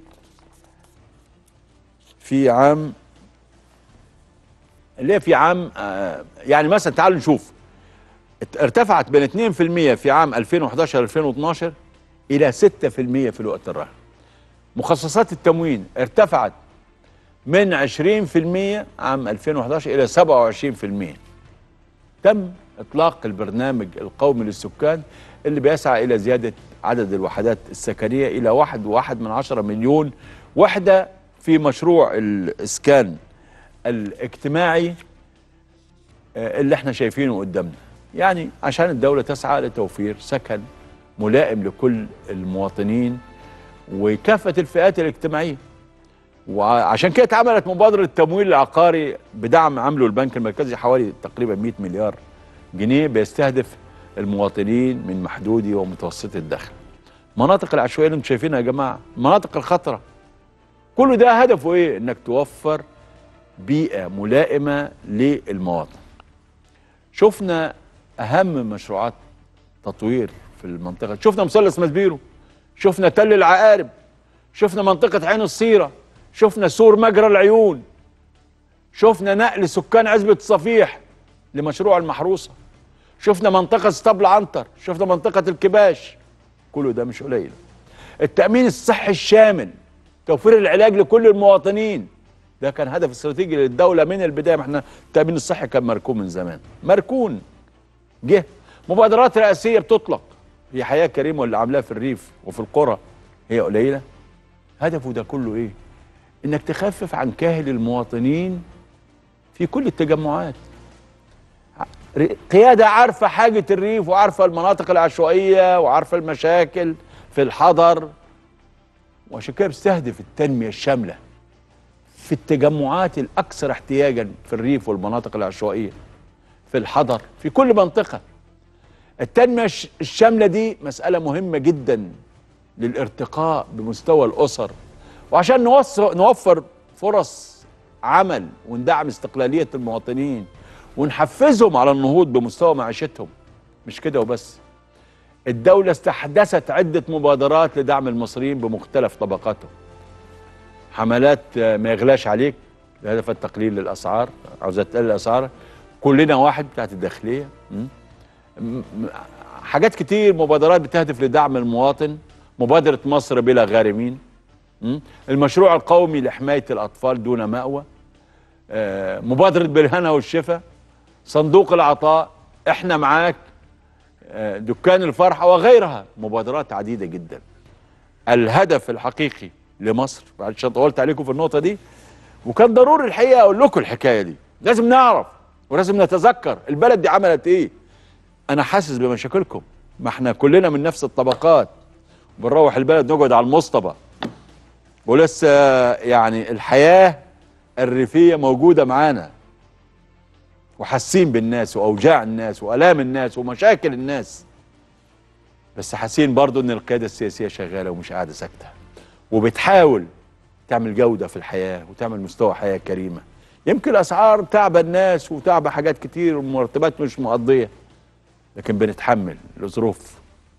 في عام اللي هي في عام آه، يعني مثلا تعالوا نشوف ات- ارتفعت بين 2% في عام 2011 2012 الى 6% في الوقت الراهن مخصصات التموين ارتفعت من 20% عام 2011 إلى 27% تم إطلاق البرنامج القومي للسكان اللي بيسعى إلى زيادة عدد الوحدات السكنية إلى واحد وواحد من عشرة مليون وحدة في مشروع الإسكان الاجتماعي آه، اللي احنا شايفينه قدامنا يعني عشان الدولة تسعى لتوفير سكن ملائم لكل المواطنين وكافة الفئات الاجتماعية وعشان كده اتعملت مبادرة التمويل العقاري بدعم عمله البنك المركزي حوالي تقريبا 100 مليار جنيه بيستهدف المواطنين من محدودي ومتوسطي الدخل مناطق العشوائية اللي انتم شايفينها يا جماعة مناطق الخطرة كل ده هدفه ايه انك توفر بيئة ملائمة للمواطن شفنا اهم مشروعات تطوير في المنطقة شفنا مثلث مسبيرو شفنا تل العقارب شفنا منطقة عين الصيرة شفنا سور مجرى العيون شفنا نقل سكان عزبة الصفيح لمشروع المحروسة شفنا منطقة اسطبل عنتر شفنا منطقة الكباش كله ده مش قليل التأمين الصحي الشامل توفير العلاج لكل المواطنين ده كان هدف استراتيجي للدولة من البداية ما احنا التأمين الصحي كان مركون من زمان مركون جه مبادرات رئاسية بتطلق هي حياة كريمة واللي عاملاها في الريف وفي القرى هي قليلة هدفه ده كله ايه انك تخفف عن كاهل المواطنين في كل التجمعات قيادة عارفة حاجة الريف وعارفة المناطق العشوائية وعارفة المشاكل في الحضر وعشان كده بيستهدف التنمية الشاملة في التجمعات الأكثر احتياجا في الريف والمناطق العشوائية في الحضر في كل منطقة التنمية الش- الشاملة دي مسألة مهمة جدا للارتقاء بمستوى الأسر وعشان نوص- نوفر فرص عمل وندعم استقلالية المواطنين ونحفزهم على النهوض بمستوى معيشتهم مش كده وبس الدولة استحدثت عدة مبادرات لدعم المصريين بمختلف طبقاتهم حملات آه، ما يغلاش عليك بهدف التقليل للأسعار عاوزة تقلل الأسعار كلنا واحد بتاعت الداخلية م? م- م- حاجات كتير مبادرات بتهدف لدعم المواطن مبادرة مصر بلا غارمين م? المشروع القومي لحماية الأطفال دون مأوى آه، مبادرة بالهنا والشفا صندوق العطاء احنا معاك آه، دكان الفرحة وغيرها مبادرات عديدة جدا الهدف الحقيقي لمصر عشان طولت عليكم في النقطة دي وكان ضروري الحقيقة أقول لكم الحكاية دي لازم نعرف ولازم نتذكر البلد دي عملت إيه أنا حاسس بمشاكلكم ما احنا كلنا من نفس الطبقات بنروح البلد نقعد على المصطبة ولسه يعني الحياة الريفية موجودة معانا وحاسين بالناس واوجاع الناس والام الناس ومشاكل الناس بس حاسين برضو ان القياده السياسيه شغاله ومش قاعده ساكته وبتحاول تعمل جوده في الحياه وتعمل مستوى حياه كريمه يمكن الاسعار تعبى الناس وتعبى حاجات كتير والمرتبات مش مقضيه لكن بنتحمل لظروف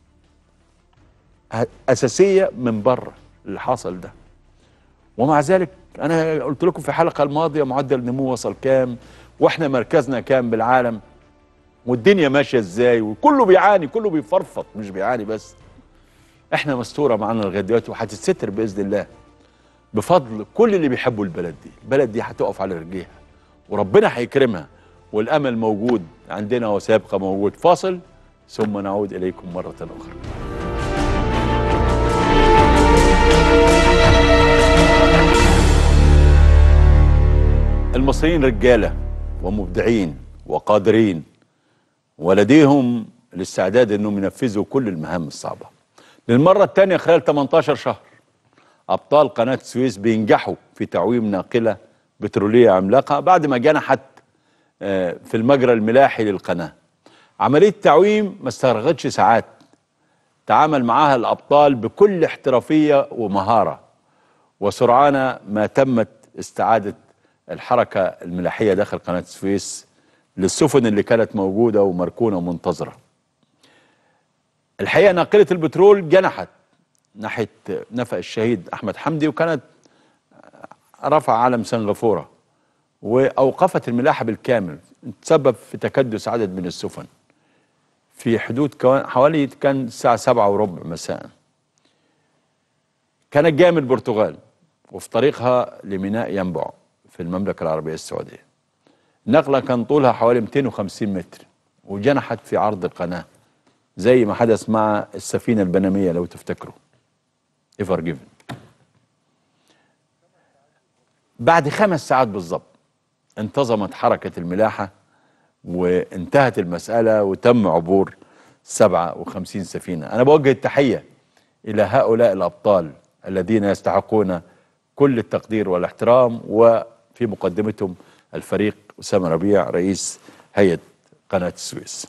ه- اساسيه من بره اللي حصل ده ومع ذلك انا قلت لكم في الحلقه الماضيه معدل النمو وصل كام واحنا مركزنا كام بالعالم والدنيا ماشيه ازاي وكله بيعاني كله بيفرفط مش بيعاني بس احنا مستوره معانا لغايه دلوقتي وهتتستر باذن الله بفضل كل اللي بيحبوا البلد دي البلد دي هتقف على رجليها وربنا هيكرمها والامل موجود عندنا وسيبقى موجود فاصل ثم نعود اليكم مره اخرى المصريين رجاله ومبدعين وقادرين ولديهم الاستعداد انهم ينفذوا كل المهام الصعبه. للمره الثانيه خلال 18 شهر ابطال قناه السويس بينجحوا في تعويم ناقله بتروليه عملاقه بعد ما جنحت آه، في المجرى الملاحي للقناه. عمليه التعويم ما استغرقتش ساعات. تعامل معها الابطال بكل احترافيه ومهاره. وسرعان ما تمت استعادة الحركة الملاحية داخل قناة السويس للسفن اللي كانت موجودة ومركونة ومنتظرة الحقيقة ناقلة البترول جنحت ناحية نفق الشهيد أحمد حمدي وكانت رفع علم سنغافورة وأوقفت الملاحة بالكامل تسبب في تكدس عدد من السفن في حدود كوان- حوالي كان الساعة سبعة وربع مساءً كانت جايه من البرتغال وفي طريقها لميناء ينبع في المملكه العربيه السعوديه. النقله كان طولها حوالي 250 متر وجنحت في عرض القناه زي ما حدث مع السفينه البنميه لو تفتكروا. ايفر جيفن. بعد خمس ساعات بالظبط انتظمت حركه الملاحه وانتهت المسألة وتم عبور 57 سفينة أنا بوجه التحية إلى هؤلاء الأبطال الذين يستحقون كل التقدير والاحترام وفي مقدمتهم الفريق أسامة ربيع رئيس هيئة قناة السويس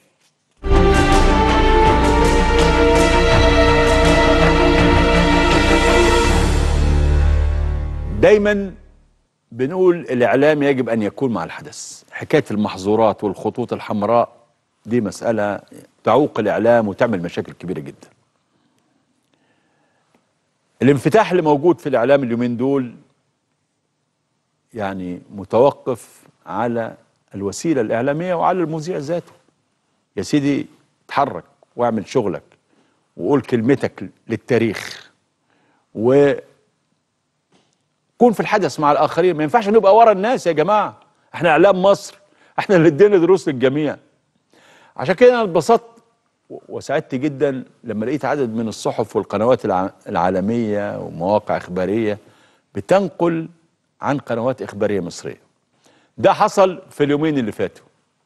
دايما بنقول الإعلام يجب أن يكون مع الحدث حكاية المحظورات والخطوط الحمراء دي مسألة تعوق الإعلام وتعمل مشاكل كبيرة جدا الانفتاح اللي موجود في الإعلام اليومين دول يعني متوقف على الوسيلة الإعلامية وعلى المذيع ذاته يا سيدي اتحرك واعمل شغلك وقول كلمتك للتاريخ و كون في الحدث مع الاخرين ما ينفعش نبقى ورا الناس يا جماعه احنا اعلام مصر احنا اللي ادينا دروس للجميع عشان كده انا اتبسطت وسعدت جدا لما لقيت عدد من الصحف والقنوات الع- العالميه ومواقع اخباريه بتنقل عن قنوات اخباريه مصريه ده حصل في اليومين اللي فاتوا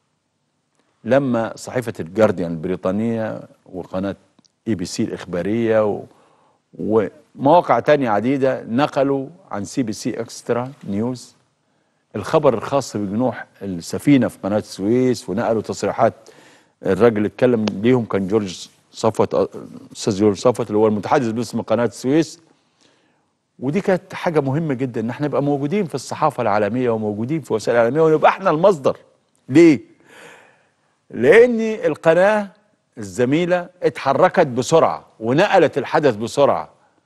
لما صحيفه الجارديان البريطانيه وقناه اي بي سي الاخباريه و ومواقع تانية عديدة نقلوا عن سي بي سي اكسترا نيوز الخبر الخاص بجنوح السفينة في قناة السويس ونقلوا تصريحات الراجل اللي اتكلم ليهم كان جورج صفوت استاذ جورج صفوت اللي هو المتحدث باسم قناة السويس ودي كانت حاجة مهمة جدا ان احنا نبقى موجودين في الصحافة العالمية وموجودين في وسائل العالمية ونبقى احنا المصدر ليه؟ لان القناه الزميله اتحركت بسرعه ونقلت الحدث بسرعه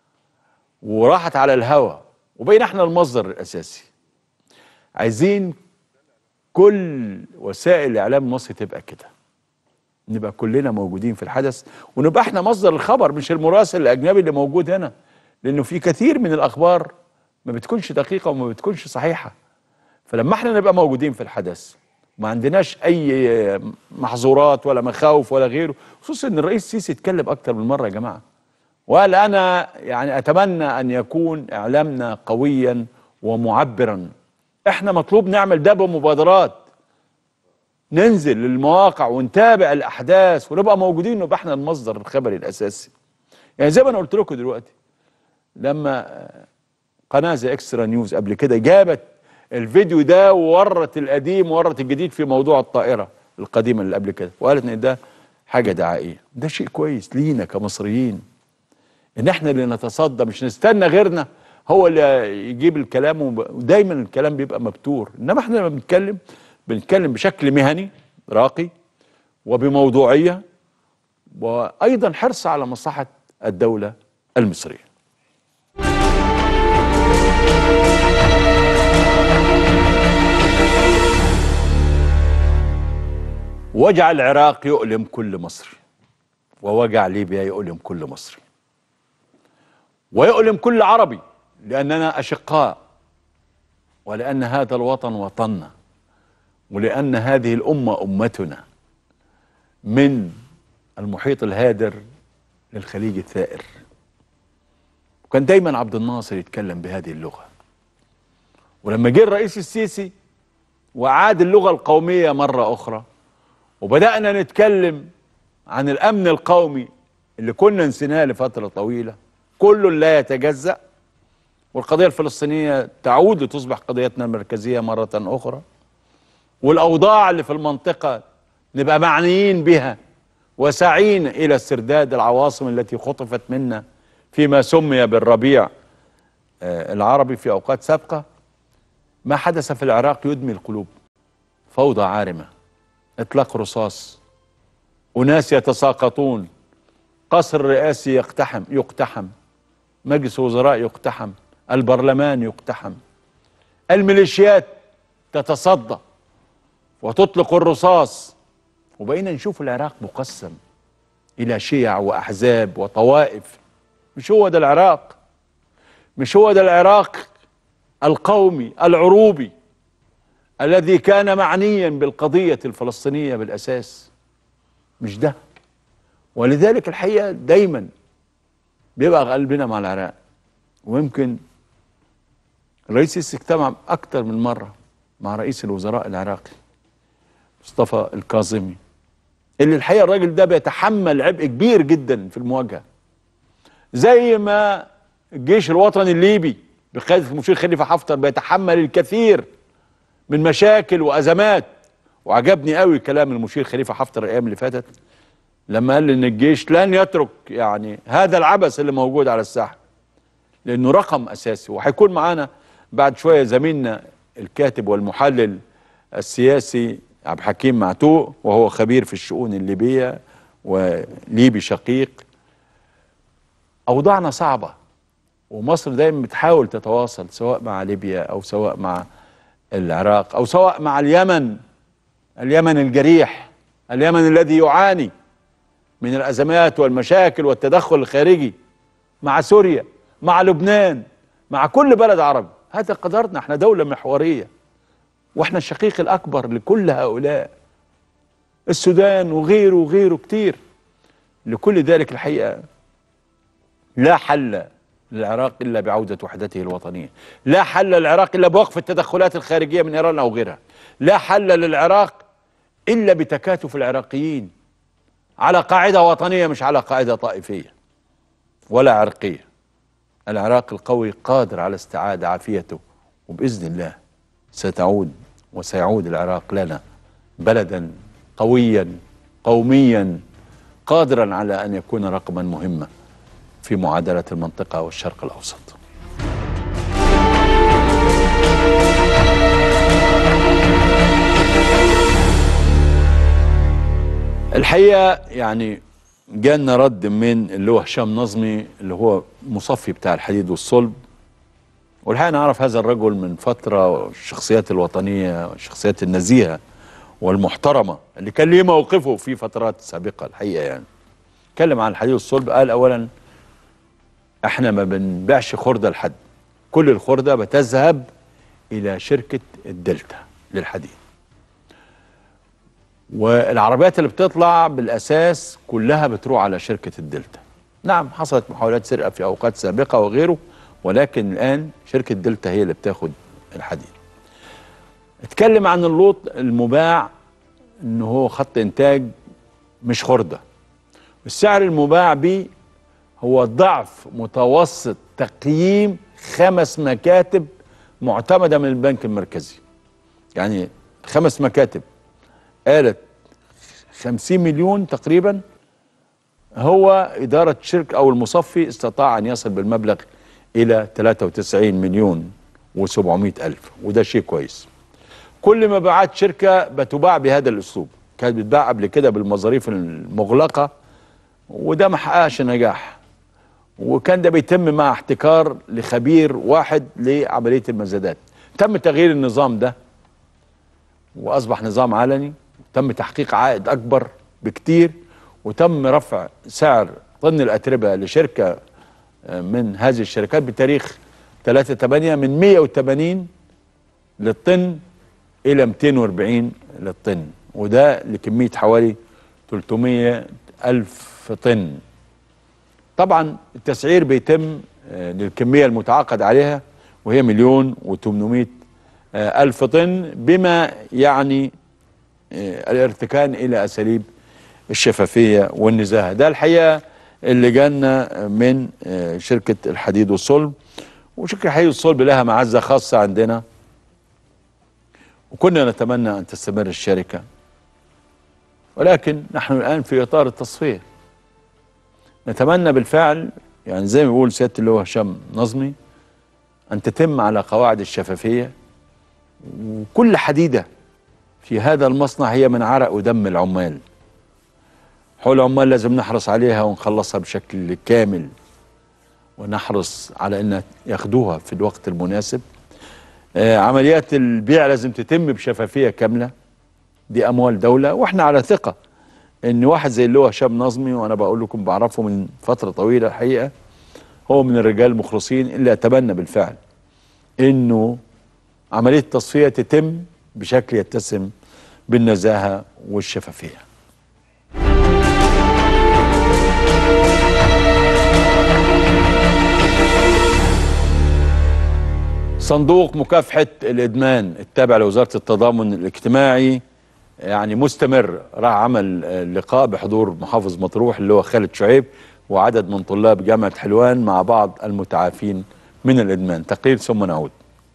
وراحت على الهوا وبقينا احنا المصدر الاساسي عايزين كل وسائل الاعلام المصري تبقى كده نبقى كلنا موجودين في الحدث ونبقى احنا مصدر الخبر مش المراسل الاجنبي اللي موجود هنا لانه في كثير من الاخبار ما بتكونش دقيقه وما بتكونش صحيحه فلما احنا نبقى موجودين في الحدث ما عندناش اي محظورات ولا مخاوف ولا غيره خصوصا ان الرئيس السيسي اتكلم اكتر من مره يا جماعه وقال انا يعني اتمنى ان يكون اعلامنا قويا ومعبرا احنا مطلوب نعمل ده بمبادرات ننزل للمواقع ونتابع الاحداث ونبقى موجودين نبقى احنا المصدر الخبري الاساسي يعني زي ما انا قلت لكم دلوقتي لما قناه زي اكسترا نيوز قبل كده جابت الفيديو ده وورت القديم وورت الجديد في موضوع الطائره القديمه اللي قبل كده وقالت ان ده حاجه دعائيه ده شيء كويس لينا كمصريين ان احنا اللي نتصدى مش نستنى غيرنا هو اللي يجيب الكلام وب- ودايما الكلام بيبقى مبتور انما احنا لما بنتكلم بنتكلم بشكل مهني راقي وبموضوعيه وايضا حرص على مصلحه الدوله المصريه وجع العراق يؤلم كل مصري ووجع ليبيا يؤلم كل مصري ويؤلم كل عربي لأننا أشقاء ولأن هذا الوطن وطننا ولأن هذه الأمة أمتنا من المحيط الهادر للخليج الثائر وكان دايما عبد الناصر يتكلم بهذه اللغة ولما جه الرئيس السيسي وعاد اللغة القومية مرة أخرى وبدأنا نتكلم عن الأمن القومي اللي كنا نسيناه لفترة طويلة كل لا يتجزأ والقضية الفلسطينية تعود لتصبح قضيتنا المركزية مرة أخرى والأوضاع اللي في المنطقة نبقى معنيين بها وسعين إلى استرداد العواصم التي خطفت منا فيما سمي بالربيع آه، العربي في أوقات سابقة ما حدث في العراق يدمي القلوب فوضى عارمة إطلاق رصاص أناس يتساقطون قصر رئاسي يقتحم يقتحم مجلس وزراء يقتحم البرلمان يقتحم الميليشيات تتصدى وتطلق الرصاص وبقينا نشوف العراق مقسم إلى شيع وأحزاب وطوائف مش هو ده العراق مش هو ده العراق القومي العروبي الذي كان معنيا بالقضية الفلسطينية بالأساس مش ده ولذلك الحقيقة دايما بيبقى قلبنا مع العراق ويمكن الرئيس السيسي اجتمع أكتر من مرة مع رئيس الوزراء العراقي مصطفى الكاظمي اللي الحقيقه الراجل ده بيتحمل عبء كبير جدا في المواجهه زي ما الجيش الوطني الليبي بقياده المشير خليفه حفتر بيتحمل الكثير من مشاكل وازمات وعجبني قوي كلام المشير خليفه حفتر الايام اللي فاتت لما قال ان الجيش لن يترك يعني هذا العبث اللي موجود على الساحه لانه رقم اساسي وهيكون معانا بعد شويه زميلنا الكاتب والمحلل السياسي عبد الحكيم معتوق وهو خبير في الشؤون الليبيه وليبي شقيق اوضاعنا صعبه ومصر دايما بتحاول تتواصل سواء مع ليبيا او سواء مع العراق او سواء مع اليمن اليمن الجريح اليمن الذي يعاني من الازمات والمشاكل والتدخل الخارجي مع سوريا مع لبنان مع كل بلد عربي هذا قدرنا احنا دولة محورية واحنا الشقيق الاكبر لكل هؤلاء السودان وغيره وغيره كتير لكل ذلك الحقيقة لا حل للعراق الا بعودة وحدته الوطنية لا حل للعراق الا بوقف التدخلات الخارجية من ايران او غيرها لا حل للعراق الا بتكاتف العراقيين على قاعدة وطنية مش على قاعدة طائفية ولا عرقية العراق القوي قادر على استعادة عافيته وبإذن الله ستعود وسيعود العراق لنا بلدا قويا قوميا قادرا على أن يكون رقما مهما في معادلة المنطقة والشرق الأوسط الحقيقة يعني جانا رد من اللي هو هشام نظمي اللي هو مصفي بتاع الحديد والصلب والحقيقه نعرف هذا الرجل من فتره الشخصيات الوطنيه والشخصيات النزيهه والمحترمه اللي كان ليه موقفه في فترات سابقه الحقيقه يعني اتكلم عن الحديد والصلب قال اولا احنا ما بنبيعش خرده لحد كل الخرده بتذهب الى شركه الدلتا للحديد والعربيات اللي بتطلع بالاساس كلها بتروح على شركه الدلتا نعم حصلت محاولات سرقه في اوقات سابقه وغيره ولكن الان شركه دلتا هي اللي بتاخد الحديد اتكلم عن اللوط المباع ان هو خط انتاج مش خرده السعر المباع به هو ضعف متوسط تقييم خمس مكاتب معتمده من البنك المركزي يعني خمس مكاتب قالت 50 مليون تقريبا هو إدارة شركة أو المصفي استطاع أن يصل بالمبلغ إلى 93 مليون و700 ألف وده شيء كويس كل مبيعات شركة بتباع بهذا الأسلوب كانت بتباع قبل كده بالمظاريف المغلقة وده ما حققش نجاح وكان ده بيتم مع احتكار لخبير واحد لعملية المزادات تم تغيير النظام ده وأصبح نظام علني تم تحقيق عائد اكبر بكتير وتم رفع سعر طن الاتربه لشركه آه، من هذه الشركات بتاريخ 3 8 من 180 للطن الى 240 للطن وده لكميه حوالي 300 الف طن طبعا التسعير بيتم آه، للكميه المتعاقد عليها وهي مليون و800 آه، الف طن بما يعني آه، الارتكان الى اساليب الشفافيه والنزاهه ده الحقيقه اللي جانا من آه، شركه الحديد والصلب وشركه الحديد والصلب لها معزه خاصه عندنا وكنا نتمنى ان تستمر الشركه ولكن نحن الان في اطار التصفيه نتمنى بالفعل يعني زي ما بيقول سياده اللي هو هشام نظمي ان تتم على قواعد الشفافيه وكل حديده في هذا المصنع هي من عرق ودم العمال حول العمال لازم نحرص عليها ونخلصها بشكل كامل ونحرص على ان ياخدوها في الوقت المناسب آه عمليات البيع لازم تتم بشفافيه كامله دي اموال دوله واحنا على ثقه ان واحد زي اللي هو هشام نظمي وانا بقول لكم بعرفه من فتره طويله الحقيقه هو من الرجال المخلصين اللي اتمنى بالفعل انه عمليه التصفيه تتم بشكل يتسم بالنزاهة والشفافية صندوق مكافحة الإدمان التابع لوزارة التضامن الاجتماعي يعني مستمر راح عمل آه، لقاء بحضور محافظ مطروح اللي هو خالد شعيب وعدد من طلاب جامعة حلوان مع بعض المتعافين من الإدمان تقرير ثم نعود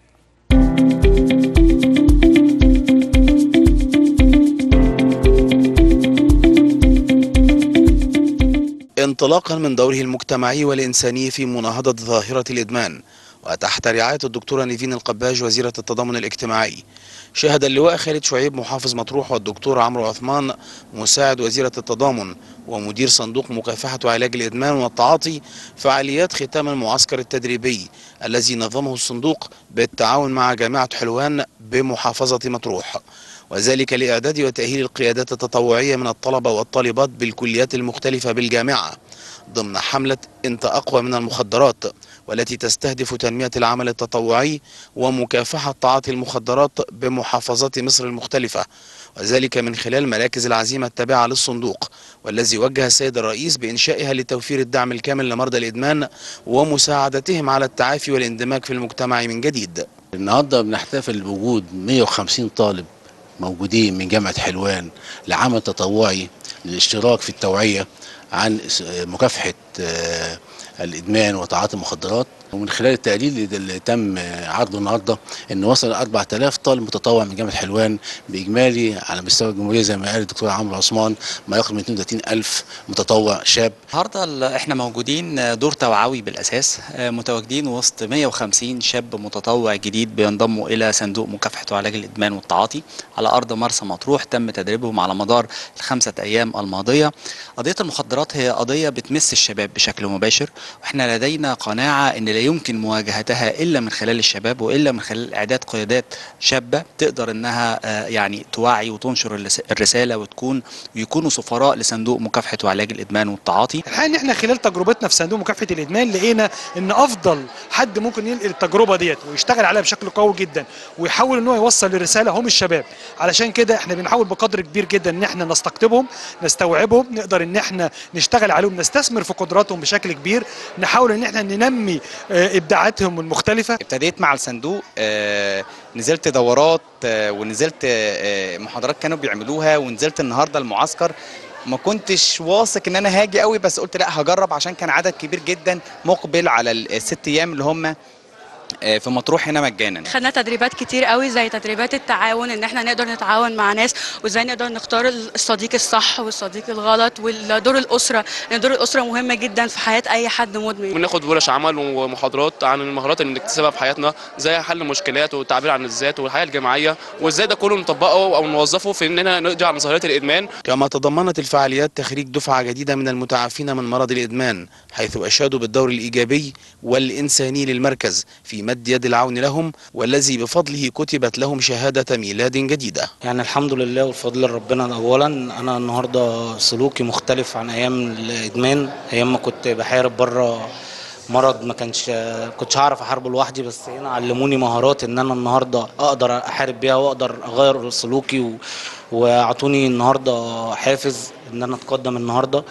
انطلاقا من دوره المجتمعي والإنساني في مناهضة ظاهرة الإدمان وتحت رعاية الدكتورة نيفين القباج وزيرة التضامن الاجتماعي شهد اللواء خالد شعيب محافظ مطروح والدكتور عمرو عثمان مساعد وزيرة التضامن ومدير صندوق مكافحة وعلاج الإدمان والتعاطي فعاليات ختام المعسكر التدريبي الذي نظمه الصندوق بالتعاون مع جامعة حلوان بمحافظة مطروح وذلك لإعداد وتأهيل القيادات التطوعية من الطلبة والطالبات بالكليات المختلفة بالجامعة ضمن حملة انت أقوى من المخدرات والتي تستهدف تنمية العمل التطوعي ومكافحة تعاطي المخدرات بمحافظات مصر المختلفة وذلك من خلال مراكز العزيمة التابعة للصندوق والذي وجه السيد الرئيس بإنشائها لتوفير الدعم الكامل لمرضى الإدمان ومساعدتهم على التعافي والاندماج في المجتمع من جديد النهارده بنحتفل بوجود 150 طالب موجودين من جامعة حلوان لعمل تطوعي للاشتراك في التوعية عن مكافحة آه، الإدمان وتعاطي المخدرات ومن خلال التقليل اللي تم عرضه النهارده ان وصل 4000 طالب متطوع من جامعه حلوان باجمالي على مستوى الجمهوريه زي ما قال الدكتور عمرو عثمان ما يقرب من 32000 متطوع شاب النهارده ال- احنا موجودين دور توعوي بالاساس آه، متواجدين وسط 150 شاب متطوع جديد بينضموا الى صندوق مكافحه وعلاج الادمان والتعاطي على ارض مرسى مطروح تم تدريبهم على مدار الخمسه ايام الماضيه قضيه المخدرات هي قضيه بتمس الشباب بشكل مباشر واحنا لدينا قناعه ان لا يمكن مواجهتها الا من خلال الشباب والا من خلال اعداد قيادات شابه تقدر انها آه، يعني توعي وتنشر الرس- الرساله وتكون ويكونوا سفراء لصندوق مكافحه وعلاج الادمان والتعاطي الحقيقه ان احنا خلال تجربتنا في صندوق مكافحه الادمان لقينا ان افضل حد ممكن ينقل التجربه ديت ويشتغل عليها بشكل قوي جدا ويحاول ان هو يوصل الرساله هم الشباب علشان كده احنا بنحاول بقدر كبير جدا ان احنا نستقطبهم نستوعبهم نقدر ان احنا نشتغل عليهم نستثمر في قدراتهم بشكل كبير نحاول ان احنا ننمي آه، ابداعاتهم المختلفه ابتديت مع الصندوق آه، نزلت دورات آه، ونزلت آه، محاضرات كانوا بيعملوها ونزلت النهارده المعسكر ما كنتش واثق ان انا هاجي قوي بس قلت لا هجرب عشان كان عدد كبير جدا مقبل على الست ايام اللي هم آه، في مطروح هنا مجانا خدنا تدريبات كتير قوي زي تدريبات التعاون ان احنا نقدر نتعاون مع ناس وازاي نقدر نختار الصديق الصح والصديق الغلط ودور الاسره لان دور الاسره مهمه جدا في حياه اي حد مدمن بناخد ورش عمل ومحاضرات عن المهارات اللي بنكتسبها في حياتنا زي حل مشكلات والتعبير عن الذات والحياه الجماعيه وازاي ده كله نطبقه او نوظفه في اننا نقضي على ظاهره الادمان كما تضمنت الفعاليات تخريج دفعة جديدة من المتعافين من مرض الإدمان حيث أشادوا بالدور الإيجابي والإنساني للمركز في مد يد العون لهم والذي بفضله كتبت لهم شهادة ميلاد جديدة يعني الحمد لله والفضل لربنا اولا انا النهارده سلوكي مختلف عن ايام الادمان ايام ما كنت بحارب بره مرض ما كانش كنتش هعرف احاربه لوحدي بس هنا علموني مهارات ان انا النهارده اقدر احارب بيها واقدر اغير سلوكي و... واعطوني النهارده حافز ان انا اتقدم النهارده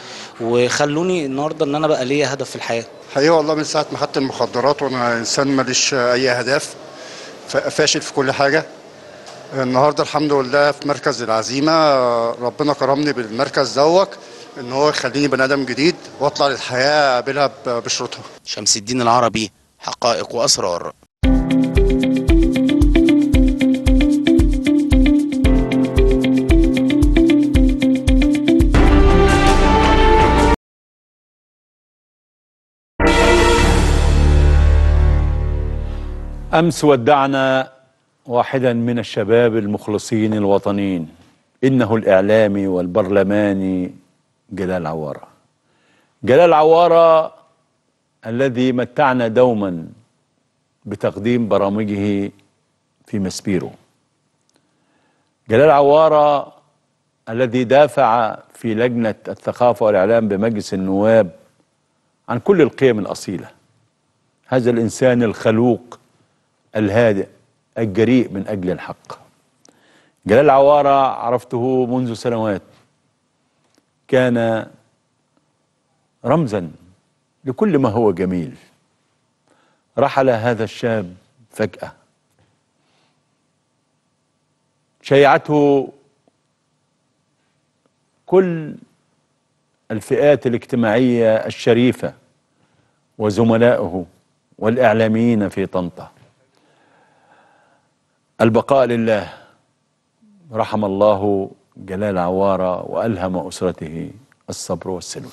وخلوني النهارده ان انا بقى ليا هدف في الحياه حقيقة والله من ساعة ما خدت المخدرات وأنا إنسان ماليش أي أهداف ف- فاشل في كل حاجة النهاردة الحمد لله في مركز العزيمة ربنا كرمني بالمركز دوت إن هو يخليني بني آدم جديد وأطلع للحياة أقابلها ب- بشروطها شمس الدين العربي حقائق وأسرار أمس ودعنا واحدا من الشباب المخلصين الوطنيين إنه الإعلامي والبرلماني جلال عوارة جلال عوارة الذي متعنا دوما بتقديم برامجه في مسبيرو جلال عوارة الذي دافع في لجنة الثقافة والإعلام بمجلس النواب عن كل القيم الأصيلة هذا الإنسان الخلوق الهادئ الجريء من أجل الحق جلال عوارة عرفته منذ سنوات كان رمزا لكل ما هو جميل رحل هذا الشاب فجأة شيعته كل الفئات الاجتماعية الشريفة وزملائه والإعلاميين في طنطا البقاء لله رحم الله جلال عوارة وألهم أسرته الصبر والسلوى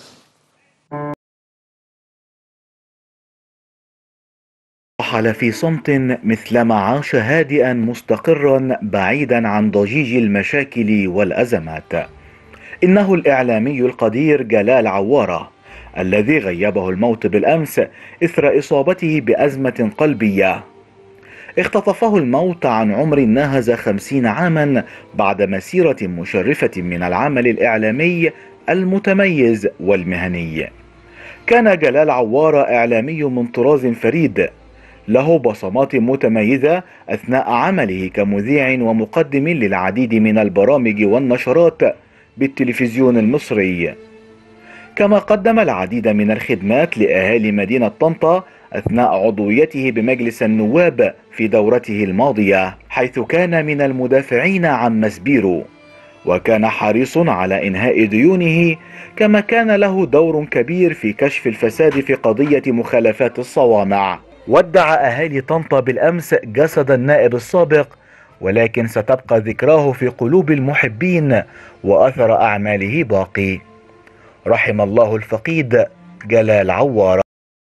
رحل في صمت مثلما عاش هادئا مستقرا بعيدا عن ضجيج المشاكل والازمات انه الاعلامي القدير جلال عواره الذي غيبه الموت بالامس اثر اصابته بازمه قلبيه اختطفه الموت عن عمر ناهز خمسين عاما بعد مسيرة مشرفة من العمل الإعلامي المتميز والمهني كان جلال عوارة إعلامي من طراز فريد له بصمات متميزة أثناء عمله كمذيع ومقدم للعديد من البرامج والنشرات بالتلفزيون المصري كما قدم العديد من الخدمات لأهالي مدينة طنطا أثناء عضويته بمجلس النواب في دورته الماضية حيث كان من المدافعين عن مسبيرو وكان حريص على إنهاء ديونه كما كان له دور كبير في كشف الفساد في قضية مخالفات الصوامع ودع أهالي طنطا بالأمس جسد النائب السابق ولكن ستبقى ذكراه في قلوب المحبين وأثر أعماله باقي رحم الله الفقيد جلال عوارة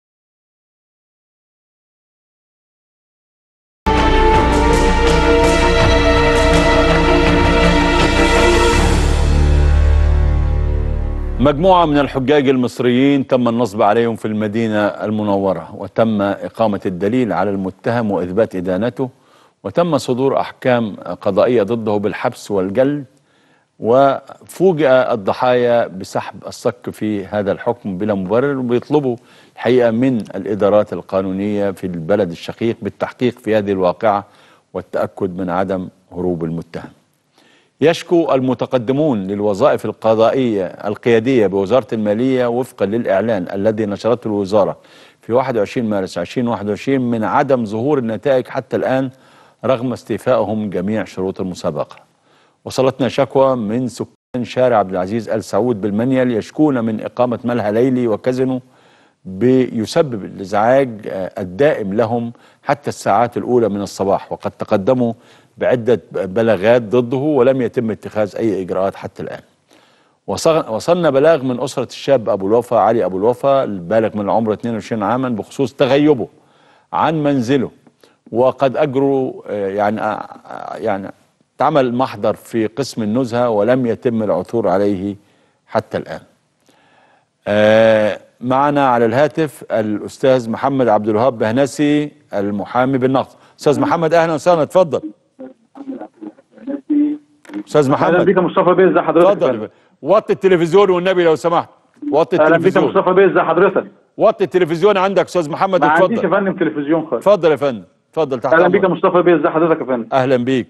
مجموعة من الحجاج المصريين تم النصب عليهم في المدينة المنورة وتم إقامة الدليل على المتهم وإثبات إدانته وتم صدور أحكام قضائية ضده بالحبس والجلد وفوجئ الضحايا بسحب الصك في هذا الحكم بلا مبرر وبيطلبوا الحقيقة من الإدارات القانونية في البلد الشقيق بالتحقيق في هذه الواقعة والتأكد من عدم هروب المتهم يشكو المتقدمون للوظائف القضائية القيادية بوزارة المالية وفقا للإعلان الذي نشرته الوزارة في 21 مارس 2021 من عدم ظهور النتائج حتى الآن رغم استيفائهم جميع شروط المسابقة وصلتنا شكوى من سكان شارع عبد العزيز آل سعود بالمنيل يشكون من إقامة ملهى ليلي وكازينو بيسبب الإزعاج الدائم لهم حتى الساعات الأولى من الصباح وقد تقدموا بعدة بلاغات ضده ولم يتم اتخاذ أي إجراءات حتى الآن وصلنا بلاغ من أسرة الشاب أبو الوفا علي أبو الوفا البالغ من العمر 22 عاما بخصوص تغيبه عن منزله وقد أجروا يعني يعني اتعمل محضر في قسم النزهة ولم يتم العثور عليه حتى الآن معنا على الهاتف الأستاذ محمد عبد الوهاب بهنسي المحامي بالنقد أستاذ محمد أهلا وسهلا اتفضل استاذ محمد اهلا بيك يا مصطفى بيه ازي حضرتك اتفضل وطي التلفزيون والنبي لو سمحت وطي اهلا بيك يا التلفزيون مصطفى بيه ازي حضرتك وطي التلفزيون عندك استاذ محمد ما عنديش يا اتفضل فندم تلفزيون خالص اتفضل يا فندم اتفضل تحت اهلا بيك يا أمرك. مصطفى بيه ازي حضرتك يا فندم اهلا بيك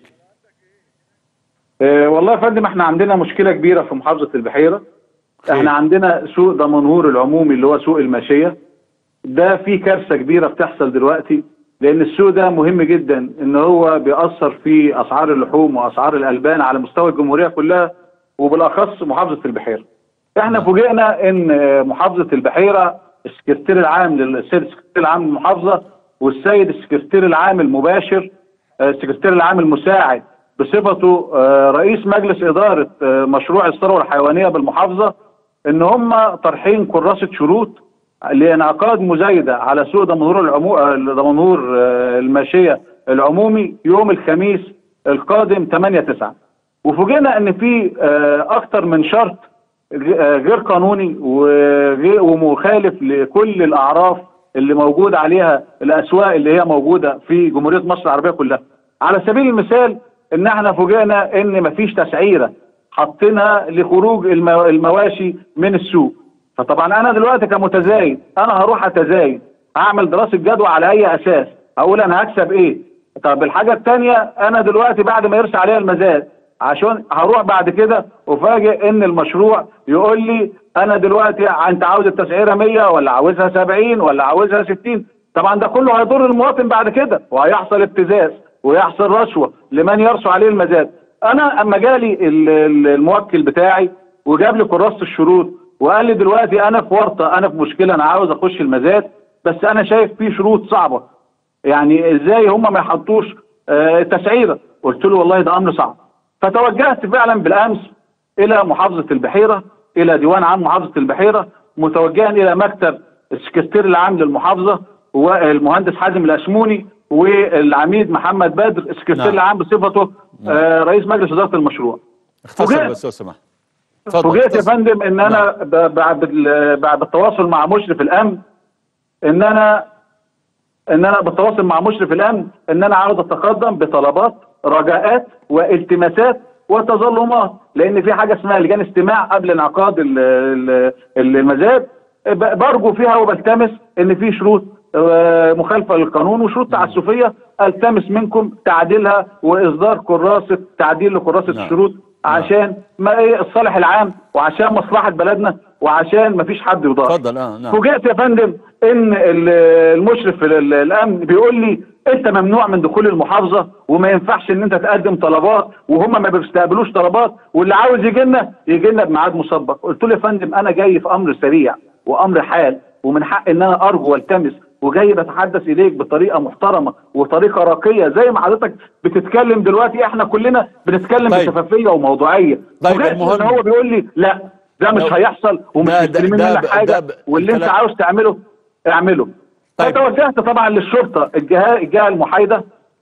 آه والله يا فندم احنا عندنا مشكله كبيره في محافظه البحيره احنا عندنا سوق دمنهور العمومي اللي هو سوق الماشيه ده في كارثه كبيره بتحصل دلوقتي لان السوق ده مهم جدا ان هو بيأثر في اسعار اللحوم واسعار الالبان على مستوى الجمهوريه كلها وبالاخص محافظه البحيره. احنا فوجئنا ان آه، محافظه البحيره السكرتير العام للسيد السكرتير العام للمحافظه والسيد السكرتير العام المباشر آه، السكرتير العام المساعد بصفته آه، رئيس مجلس اداره آه، مشروع الثروه الحيوانيه بالمحافظه ان هم طرحين كراسه شروط لانعقاد مزايده على سوق دمنهور العمو... آه، دمنهور آه، الماشيه العمومي يوم الخميس القادم 8 9 وفوجئنا ان في آه، اكتر من شرط غ- آه، غير قانوني وغير- ومخالف لكل الاعراف اللي موجود عليها الاسواق اللي هي موجوده في جمهوريه مصر العربيه كلها. على سبيل المثال ان احنا فوجئنا ان مفيش تسعيره حاطينها لخروج المو- المواشي من السوق. فطبعا انا دلوقتي كمتزايد انا هروح اتزايد اعمل دراسه جدوى على اي اساس؟ اقول انا هكسب ايه؟ طب الحاجه الثانيه انا دلوقتي بعد ما يرسى عليها المزاد عشان هروح بعد كده افاجئ ان المشروع يقول لي انا دلوقتي انت عاوز التسعيره 100 ولا عاوزها 70 ولا عاوزها 60 طبعا ده كله هيضر المواطن بعد كده وهيحصل ابتزاز ويحصل رشوه لمن يرسو عليه المزاد انا اما جالي ال- ال- الموكل بتاعي وجاب لي كراسه الشروط وقال لي دلوقتي انا في ورطه انا في مشكله انا عاوز اخش المزاد بس انا شايف في شروط صعبه يعني ازاي هم ما يحطوش آه، تسعيره قلت له والله ده امر صعب فتوجهت فعلا بالامس الى محافظه البحيره الى ديوان عام محافظه البحيره متوجها الى مكتب السكرتير العام للمحافظه والمهندس حازم الاشموني والعميد محمد بدر السكرتير نعم. العام بصفته آه، رئيس مجلس اداره المشروع اختصر فوجئت- بس لو سمحت اتفضل فوجئت يا اختصر. فندم ان انا ب- بعد ال- بعد التواصل مع مشرف الامن ان انا ان انا بالتواصل مع مشرف الامن ان انا عاوز اتقدم بطلبات رجاءات والتماسات وتظلمات لان في حاجه اسمها لجان استماع قبل انعقاد ال- ال- المزاد ب- برجو فيها وبلتمس ان في شروط آه، مخالفه للقانون وشروط تعسفيه التمس منكم تعديلها واصدار كراسه تعديل لكراسه نعم. الشروط عشان ما ايه الصالح العام وعشان مصلحه بلدنا وعشان ما فيش حد يضار اتفضل اه نعم فوجئت يا فندم ان ال- المشرف ال- ال- الامن بيقول لي انت ممنوع من دخول المحافظه وما ينفعش ان انت تقدم طلبات وهم ما بيستقبلوش طلبات واللي عاوز يجي لنا يجي لنا بميعاد مسبق قلت له يا فندم انا جاي في امر سريع وامر حال ومن حق ان انا ارجو والتمس وجاي بتحدث اليك بطريقه محترمه وطريقه راقيه زي ما حضرتك بتتكلم دلوقتي احنا كلنا بنتكلم طيب. بشفافيه وموضوعيه طيب، فوجئت المهم- ان هو بيقول لي لا ده مش لو- هيحصل ومش ده- ده- مستلمين ده- منك ده- حاجه ده- واللي انت الكلام- عاوز تعمله اعمله طيب. فتوجهت طبعا للشرطه الجهه الجهه المحايده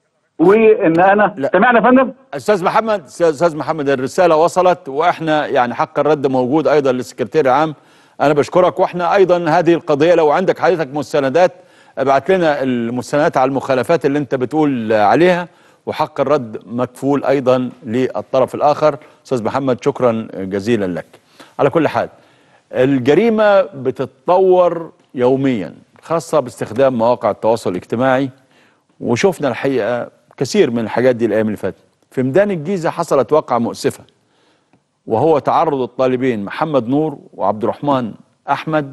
وان انا لا. سمعنا يا فندم استاذ محمد استاذ محمد الرساله وصلت واحنا يعني حق الرد موجود ايضا للسكرتير العام انا بشكرك واحنا ايضا هذه القضيه لو عندك حضرتك مستندات ابعت لنا المستندات على المخالفات اللي انت بتقول عليها وحق الرد مكفول ايضا للطرف الاخر استاذ محمد شكرا جزيلا لك على كل حال الجريمه بتتطور يوميا خاصه باستخدام مواقع التواصل الاجتماعي وشفنا الحقيقه كثير من الحاجات دي الايام اللي فاتت في ميدان الجيزه حصلت واقعه مؤسفه وهو تعرض الطالبين محمد نور وعبد الرحمن احمد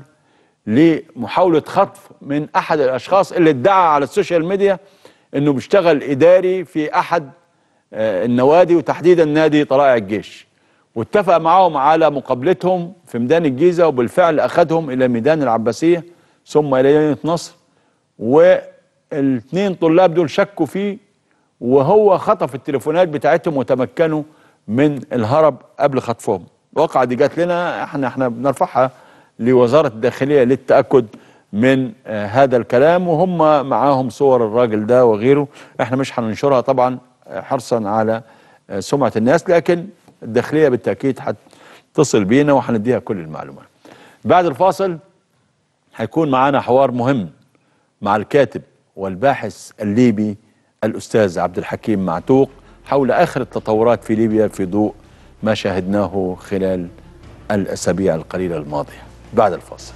لمحاوله خطف من احد الاشخاص اللي ادعى على السوشيال ميديا انه بيشتغل اداري في احد آه، النوادي وتحديدا نادي طلائع الجيش واتفق معهم على مقابلتهم في ميدان الجيزه وبالفعل اخذهم الى ميدان العباسيه ثم الى مدينه نصر والاثنين طلاب دول شكوا فيه وهو خطف التليفونات بتاعتهم وتمكنوا من الهرب قبل خطفهم الواقعة دي جات لنا احنا احنا بنرفعها لوزارة الداخلية للتأكد من آه هذا الكلام وهم معاهم صور الراجل ده وغيره احنا مش هننشرها طبعا آه، حرصا على آه سمعة الناس لكن الداخلية بالتأكيد هتصل بينا وهنديها كل المعلومات بعد الفاصل هيكون معانا حوار مهم مع الكاتب والباحث الليبي الأستاذ عبد الحكيم معتوق حول آخر التطورات في ليبيا في ضوء ما شاهدناه خلال الأسابيع القليلة الماضية بعد الفاصل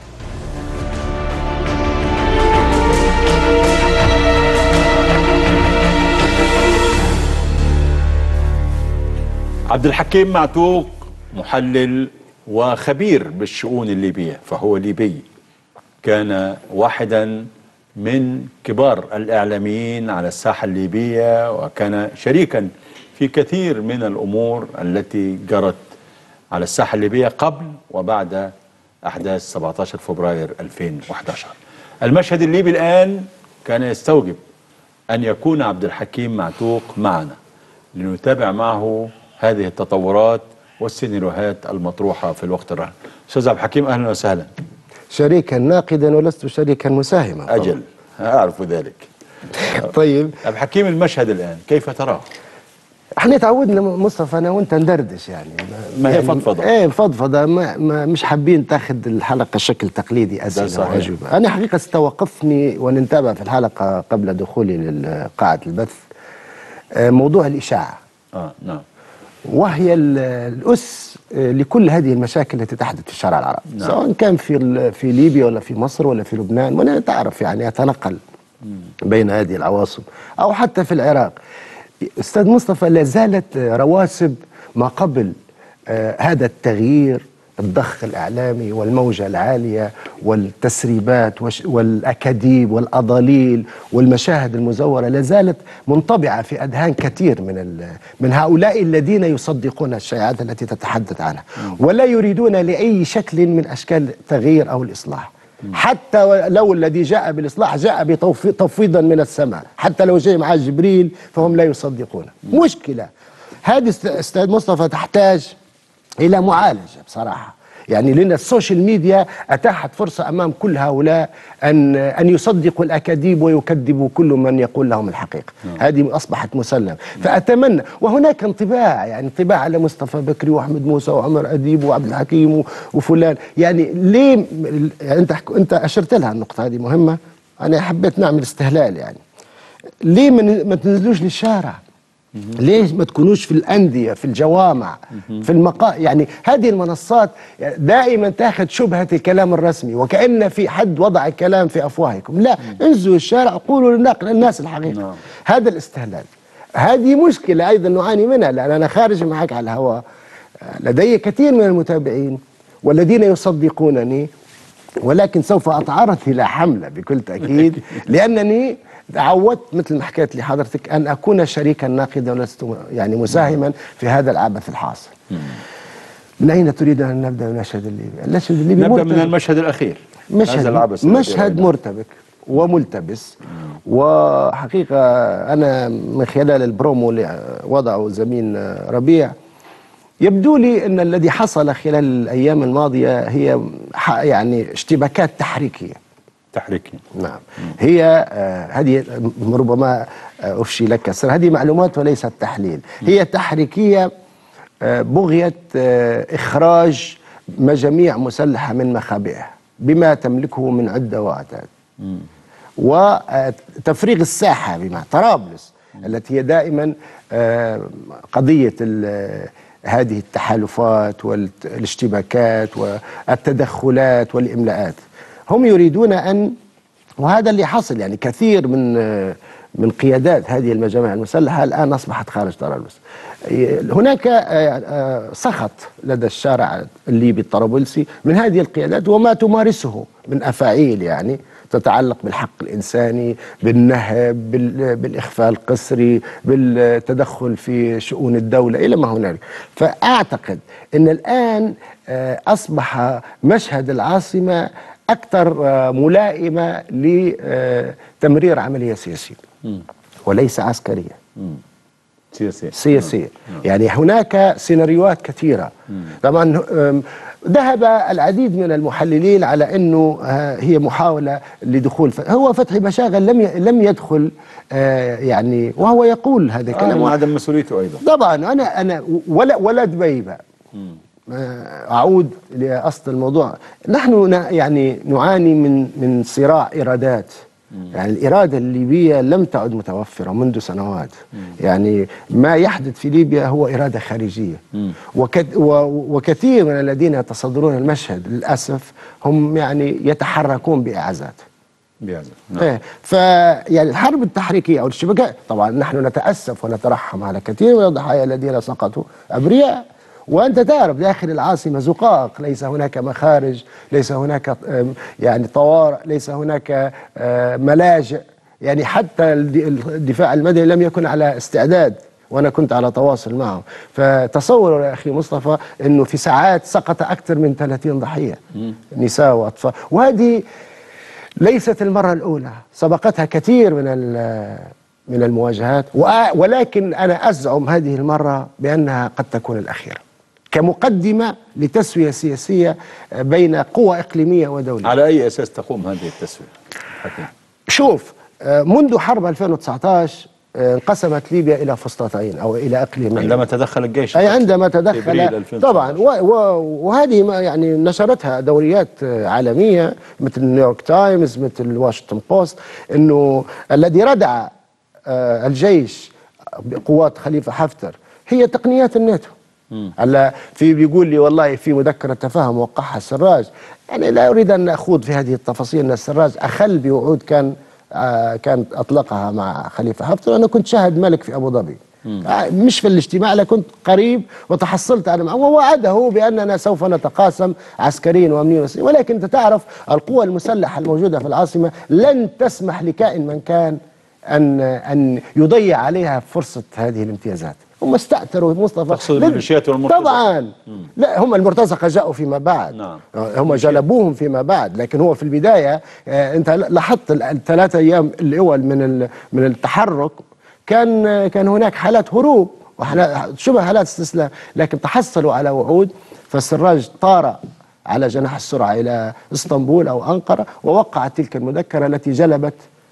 عبد الحكيم معتوق محلل وخبير بالشؤون الليبية فهو ليبي كان واحدا من كبار الإعلاميين على الساحة الليبية وكان شريكا في كثير من الأمور التي جرت على الساحة الليبية قبل وبعد أحداث 17 فبراير 2011 المشهد الليبي الآن كان يستوجب أن يكون عبد الحكيم معتوق معنا لنتابع معه هذه التطورات والسيناريوهات المطروحة في الوقت الراهن أستاذ عبد الحكيم أهلا وسهلا شريكا ناقدا ولست شريكا مساهما طبعاً. أجل أعرف ذلك طيب عبد الحكيم المشهد الآن كيف تراه؟ احنا تعودنا مصطفى انا وانت ندردش يعني ما هي يعني فضفضة. ايه فضفضه ما, ما مش حابين تاخذ الحلقه شكل تقليدي اسئله صحيح. واجوبه انا حقيقه استوقفني وانا نتابع في الحلقه قبل دخولي لقاعه البث آه، موضوع الاشاعه آه نعم وهي ال- الأس لكل هذه المشاكل التي تحدث في الشارع العربي نعم. سواء كان في ال- في ليبيا ولا في مصر ولا في لبنان وأنا تعرف يعني أتنقل بين هذه العواصم أو حتى في العراق أستاذ مصطفى لا زالت رواسب ما قبل آه، هذا التغيير الضخ الإعلامي والموجة العالية والتسريبات وش- والأكاذيب والأضاليل والمشاهد المزورة لا زالت منطبعة في أذهان كثير من ال- من هؤلاء الذين يصدقون الشائعات التي تتحدث عنها ولا يريدون لأي شكل من أشكال التغيير أو الإصلاح حتى لو الذي جاء بالإصلاح جاء بتفويضا من السماء حتى لو جاء معه جبريل فهم لا يصدقونه مشكلة هذه است- أستاذ مصطفى تحتاج الى معالجه بصراحه يعني لان السوشيال ميديا اتاحت فرصه امام كل هؤلاء ان ان يصدقوا الاكاذيب ويكذبوا كل من يقول لهم الحقيقه هذه اصبحت مسلم فاتمنى وهناك انطباع يعني انطباع على مصطفى بكري واحمد موسى وعمر اديب وعبد الحكيم و- وفلان يعني ليه م- يعني انت انت اشرت لها النقطه هذه مهمه انا حبيت نعمل استهلال يعني ليه ما ن- ما تنزلوش للشارع ليش ما تكونوش في الأندية في الجوامع في المقا يعني هذه المنصات دائما تاخذ شبهة الكلام الرسمي وكأن في حد وضع الكلام في أفواهكم لا انزلوا الشارع قولوا للناس- للناس الحقيقة هذا الاستهلال هذه مشكلة أيضا نعاني منها لأن أنا خارج معك على الهواء لدي كثير من المتابعين والذين يصدقونني ولكن سوف أتعرض إلى حملة بكل تأكيد لأنني تعودت مثل ما حكيت لحضرتك أن أكون شريكا ناقدا ولست يعني مساهما في هذا العبث الحاصل من أين تريد أن نبدأ من المشهد الليبي؟ المشهد الليبي نبدا من مرتبط. المشهد الاخير هذا مشهد العبث الذي مشهد رأيناه. مرتبك وملتبس وحقيقة أنا من خلال البرومو اللي وضعه زميل ربيع يبدو لي أن الذي حصل خلال الأيام الماضية هي ح- يعني اشتباكات تحريكية تحريكي نعم هي آه، هذه ربما آه، أفشي لك السر هذه معلومات وليست تحليل هي تحريكية آه، بغية آه، إخراج مجاميع مسلحة من مخابئها بما تملكه من عدة وعتاد وتفريغ الساحة بما طرابلس التي هي دائما آه، قضية ال- هذه التحالفات والاشتباكات والتدخلات والإملاءات هم يريدون أن وهذا اللي حصل يعني كثير من آه، من قيادات هذه المجامع المسلحة الآن أصبحت خارج طرابلس هناك آه، آه، سخط لدى الشارع الليبي الطرابلسي من هذه القيادات وما تمارسه من أفاعيل يعني تتعلق بالحق الإنساني بالنهب بال- بالإخفاء القسري بالتدخل في شؤون الدولة إلى ما هنالك فأعتقد أن الآن آه، أصبح مشهد العاصمة أكثر آه، ملائمة لتمرير عملية سياسية وليس عسكرية سياسية سياسية يعني هناك سيناريوهات كثيرة طبعا أم، ذهب العديد من المحللين على انه آه، هي محاوله لدخول ف... هو فتحي بشاغل لم ي... لم يدخل آه، يعني وهو يقول هذا آه الكلام وعدم مسؤوليته ايضا طبعا انا انا ولا ولا دبيبه آه، اعود لاصل الموضوع نحن ن- يعني نعاني من من صراع ارادات يعني الاراده الليبيه لم تعد متوفره منذ سنوات يعني ما يحدث في ليبيا هو اراده خارجيه وكت و- وكثير من الذين يتصدرون المشهد للاسف هم يعني يتحركون باعازات بيعزف ايه ف يعني الحرب التحريكيه او الشبكات طبعا نحن نتاسف ونترحم على كثير من الضحايا الذين سقطوا ابرياء وانت تعرف داخل العاصمه زقاق ليس هناك مخارج ليس هناك آم، يعني طوارئ ليس هناك آه، ملاجئ يعني حتى الد- الدفاع المدني لم يكن على استعداد وانا كنت على تواصل معه فتصور يا اخي مصطفى انه في ساعات سقط اكثر من 30 ضحيه نساء واطفال وهذه ليست المرة الأولى سبقتها كثير من ال- من المواجهات وأ- ولكن أنا أزعم هذه المرة بأنها قد تكون الأخيرة كمقدمة لتسوية سياسية بين قوى إقليمية ودولية على اي اساس تقوم هذه التسويه؟ حكيم. شوف آه، منذ حرب 2019 آه، انقسمت ليبيا إلى فسطاطين أو إلى إقليمين عندما تدخل الجيش أي عندما ابريل تدخل 2019. طبعا و و وهذه ما يعني نشرتها دوريات آه، عالميه مثل نيويورك تايمز مثل واشنطن بوست انه الذي ردع آه، الجيش بقوات خليفه حفتر هي تقنيات الناتو هلا في بيقول لي والله في مذكره تفاهم وقعها السراج يعني لا اريد ان اخوض في هذه التفاصيل ان السراج اخل بوعود كان آه كانت اطلقها مع خليفه حفتر انا كنت شاهد ملك في ابو ظبي آه، مش في الاجتماع لكن كنت قريب وتحصلت انا معه ووعده باننا سوف نتقاسم عسكريا وامنيا وسياسيا ولكن انت تعرف القوى المسلحه الموجوده في العاصمه لن تسمح لكائن من كان ان ان يضيع عليها فرصه هذه الامتيازات هم استأثروا مصطفى تقصد لن- الميليشيات والمرتزقة. طبعا لا هم المرتزقه جاءوا فيما بعد نعم. هم جلبوهم فيما بعد لكن هو في البدايه آه، انت لاحظت ال- الثلاثة ايام الاول من ال- من التحرك كان آه، كان هناك حالات هروب وحالات شبه حالات استسلام لكن تحصلوا على وعود فالسراج طار على جناح السرعه الى اسطنبول او انقره ووقع تلك المذكره التي جلبت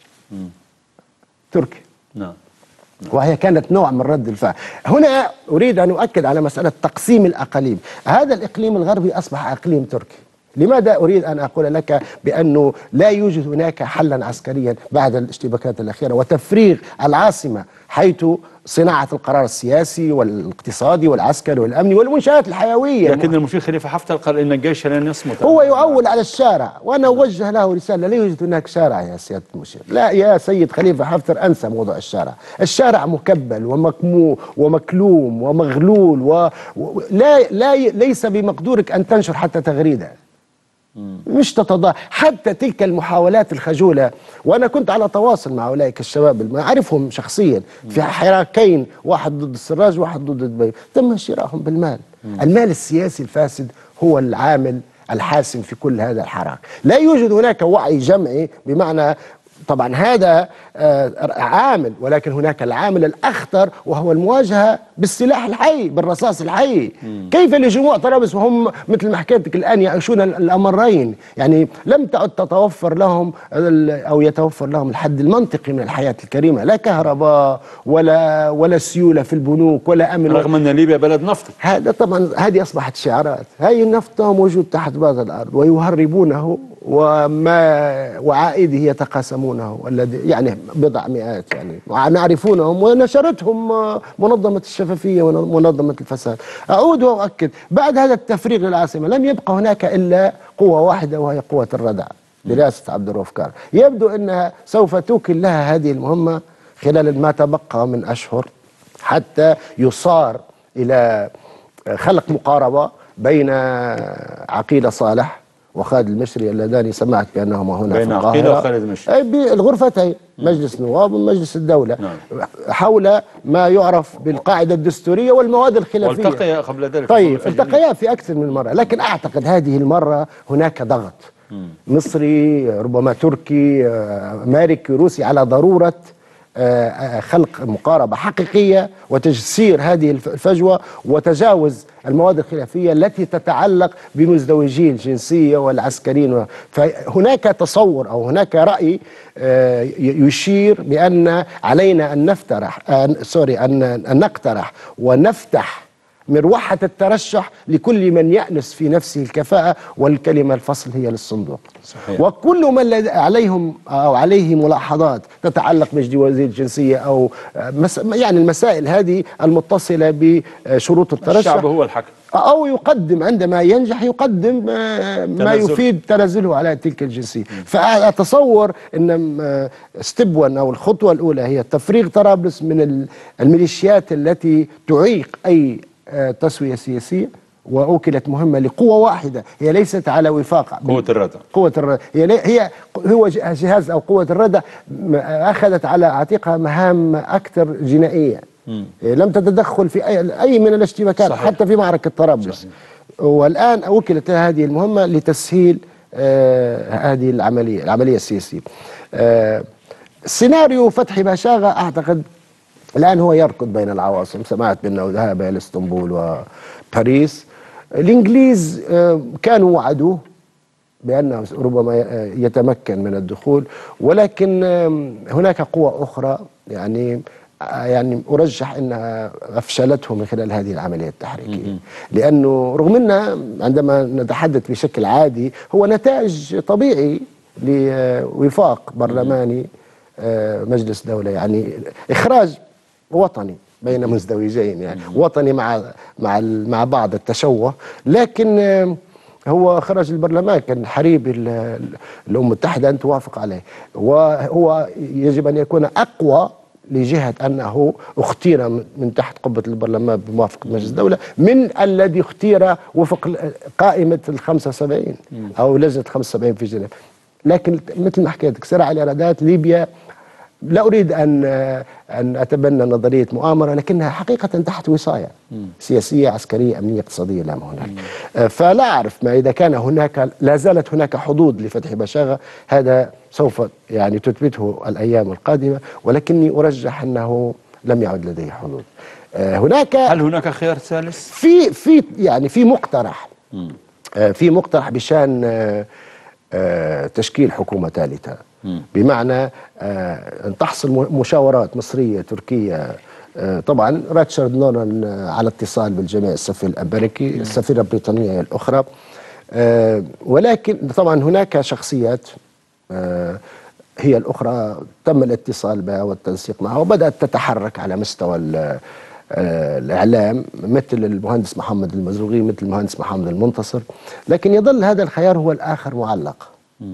تركيا نعم وهي كانت نوع من رد الفعل هنا أريد أن أؤكد على مسألة تقسيم الأقاليم هذا الإقليم الغربي أصبح إقليم تركي لماذا أريد أن أقول لك بأنه لا يوجد هناك حلا عسكريا بعد الاشتباكات الأخيرة وتفريغ العاصمة حيث صناعة القرار السياسي والاقتصادي والعسكري والأمني والمنشآت الحيوية لكن المشير خليفه حفتر قال ان الجيش لن يصمت هو يؤول على الشارع وانا اوجه له رساله لا يوجد هناك شارع يا سياده المشير لا يا سيد خليفه حفتر انسى موضوع الشارع الشارع مكبل ومكمو ومكلوم ومغلول و... و... لا لا ليس بمقدورك ان تنشر حتى تغريده مش تتضا حتى تلك المحاولات الخجولة وأنا كنت على تواصل مع أولئك الشباب الم- أعرفهم شخصيا في حراكين واحد ضد السراج واحد ضد دبي تم شرائهم بالمال المال السياسي الفاسد هو العامل الحاسم في كل هذا الحراك لا يوجد هناك وعي جمعي بمعنى طبعا هذا آه، عامل ولكن هناك العامل الأخطر وهو المواجهة بالسلاح الحي بالرصاص الحي كيف لجموع طرابلس وهم مثل ما حكيت لك الآن يعيشون ال- الأمرين يعني لم تعد تتوفر لهم ال- أو يتوفر لهم الحد المنطقي من الحياة الكريمة لا كهرباء ولا ولا سيولة في البنوك ولا أمن رغم ان ليبيا بلد نفط هذا طبعا هذه اصبحت شعارات هاي النفط موجود تحت باطن الارض ويهربونه وما وعائده يتقاسمونه الذي يعني بضع مئات يعني نعرفونهم ونشرتهم آه، منظمه الشفافيه ومنظمه الفساد اعود واؤكد بعد هذا التفريغ للعاصمه لم يبقى هناك الا قوه واحده وهي قوه الردع برئاسه عبد الرؤوف كار يبدو انها سوف توكل لها هذه المهمه خلال ما تبقى من اشهر حتى يصار الى خلق مقاربه بين عقيله صالح وخالد المشري اللذان سمعت بانهما هنا بين في عقيلة القاهره وخالد المشري. أي بالغرفتين مجلس النواب ومجلس الدوله نعم. حول ما يعرف بالقاعده الدستوريه والمواد الخلافيه والتقي قبل ذلك طيب في- التقيا في اكثر من مره لكن اعتقد هذه المره هناك ضغط مصري ربما تركي آه، امريكي روسي على ضروره آه، آه، خلق مقاربه حقيقيه وتجسير هذه الف- الفجوه وتجاوز المواد الخلافيه التي تتعلق بمزدوجي الجنسيه والعسكريين و- فهناك تصور او هناك راي آه، ي- يشير بان علينا ان نفترح آه، سوري ان ان نقترح ونفتح مروحة الترشح لكل من يأنس في نفسه الكفاءة والكلمة الفصل هي للصندوق صحيح. وكل من لد- عليهم أو عليه ملاحظات تتعلق بجواز الجنسية أو آه، مس يعني المسائل هذه المتصلة بشروط الترشح الشعب هو الحكم أو يقدم عندما ينجح يقدم آه، ما تنازل. يفيد تنازله على تلك الجنسية فأتصور أن آه، ستيب 1 أو الخطوة الأولى هي تفريغ طرابلس من ال- الميليشيات التي تعيق أي آه، تسوية سياسية وأوكلت مهمة لقوة واحدة هي ليست على وفاق قوه الردع قوة الردع هي لي- هي هو ج- جهاز أو قوة الردع م- أخذت على عاتقها مهام أكثر جنائية إيه، لم تتدخل في أي, أي من الاشتباكات صحيح. حتى في معركة طرابلس والآن وكلت لها هذه المهمة لتسهيل آه هذه العملية العملية السياسية آه سيناريو فتحي باشاغا أعتقد الآن هو يركض بين العواصم سمعت بأنه ذهب إلى اسطنبول وباريس الإنجليز آه كانوا وعدوه بأنه ربما يتمكن من الدخول ولكن آم، هناك قوى أخرى يعني آه، يعني أرجح أنها أفشلته من خلال هذه العملية التحريكية لأنه رغم أنها عندما نتحدث بشكل عادي هو نتاج طبيعي لوفاق برلماني آه، مجلس دولة يعني إخراج وطني بين مزدوجين يعني وطني مع مع ال- مع بعض التشوه لكن آم، هو خرج البرلمان كان حريب ال- ال- الامم المتحده ان توافق عليه وهو يجب ان يكون اقوى لجهة أنه اختير من- من تحت قبة البرلمان بموافقة مجلس الدولة من الذي اختير وفق ال- قائمة ال 75 أو لجنة 75 في جنيف لكن مثل ما حكيت لك صراع الإيرادات ليبيا لا أريد أن أن أتبنى نظرية مؤامرة لكنها حقيقة تحت وصاية سياسية عسكرية أمنية اقتصادية لا ما هناك آه، فلا أعرف ما إذا كان هناك لا زالت هناك حدود لفتح بشاغة هذا سوف يعني تثبته الأيام القادمة ولكني أرجح أنه لم يعد لديه حدود آه، هناك هل هناك خيار ثالث؟ في في يعني في مقترح آه، في مقترح بشان آه، آه، تشكيل حكومة ثالثة بمعنى آه، أن تحصل م- مشاورات مصرية تركية آه، طبعا راتشارد نوران آه، على اتصال بالجميع السفير الأمريكي السفيرة البريطانية الأخرى آه، ولكن طبعا هناك شخصيات آه، هي الأخرى تم الاتصال بها والتنسيق معها وبدأت تتحرك على مستوى ال- آه، الإعلام مثل المهندس محمد المزروغي مثل المهندس محمد المنتصر لكن يظل هذا الخيار هو الآخر معلق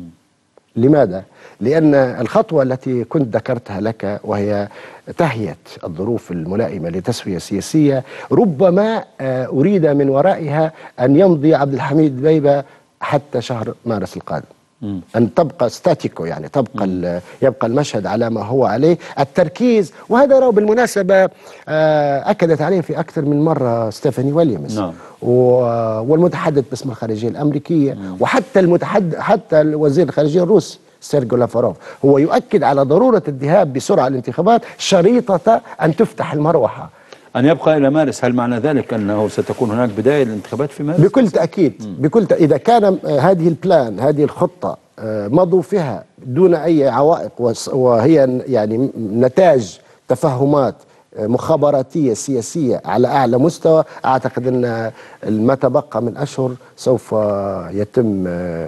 لماذا؟ لأن الخطوة التي كنت ذكرتها لك وهي تهيئة الظروف الملائمة لتسوية سياسية ربما آه، أريد من ورائها أن يمضي عبد الحميد بيبة حتى شهر مارس القادم أن تبقى ستاتيكو يعني تبقى ال- يبقى المشهد على ما هو عليه التركيز وهذا رأوا بالمناسبة آه، أكدت عليه في أكثر من مرة ستيفاني ويليامز نعم. و- والمتحدث باسم الخارجية الأمريكية وحتى المتحدث حتى وزير الخارجية الروسي سيرجو لافاروف هو يؤكد على ضرورة الذهاب بسرعة الانتخابات شريطة أن تفتح المروحة أن يبقى إلى مارس هل معنى ذلك أنه ستكون هناك بداية للانتخابات في مارس؟ بكل تأكيد بكل تأ... إذا كان آه، هذه البلان هذه الخطة آه، مضوا فيها دون أي عوائق وس- وهي ن- يعني م- نتاج تفهمات آه، مخابراتية سياسية على أعلى مستوى أعتقد أن ما تبقى من أشهر سوف يتم آه،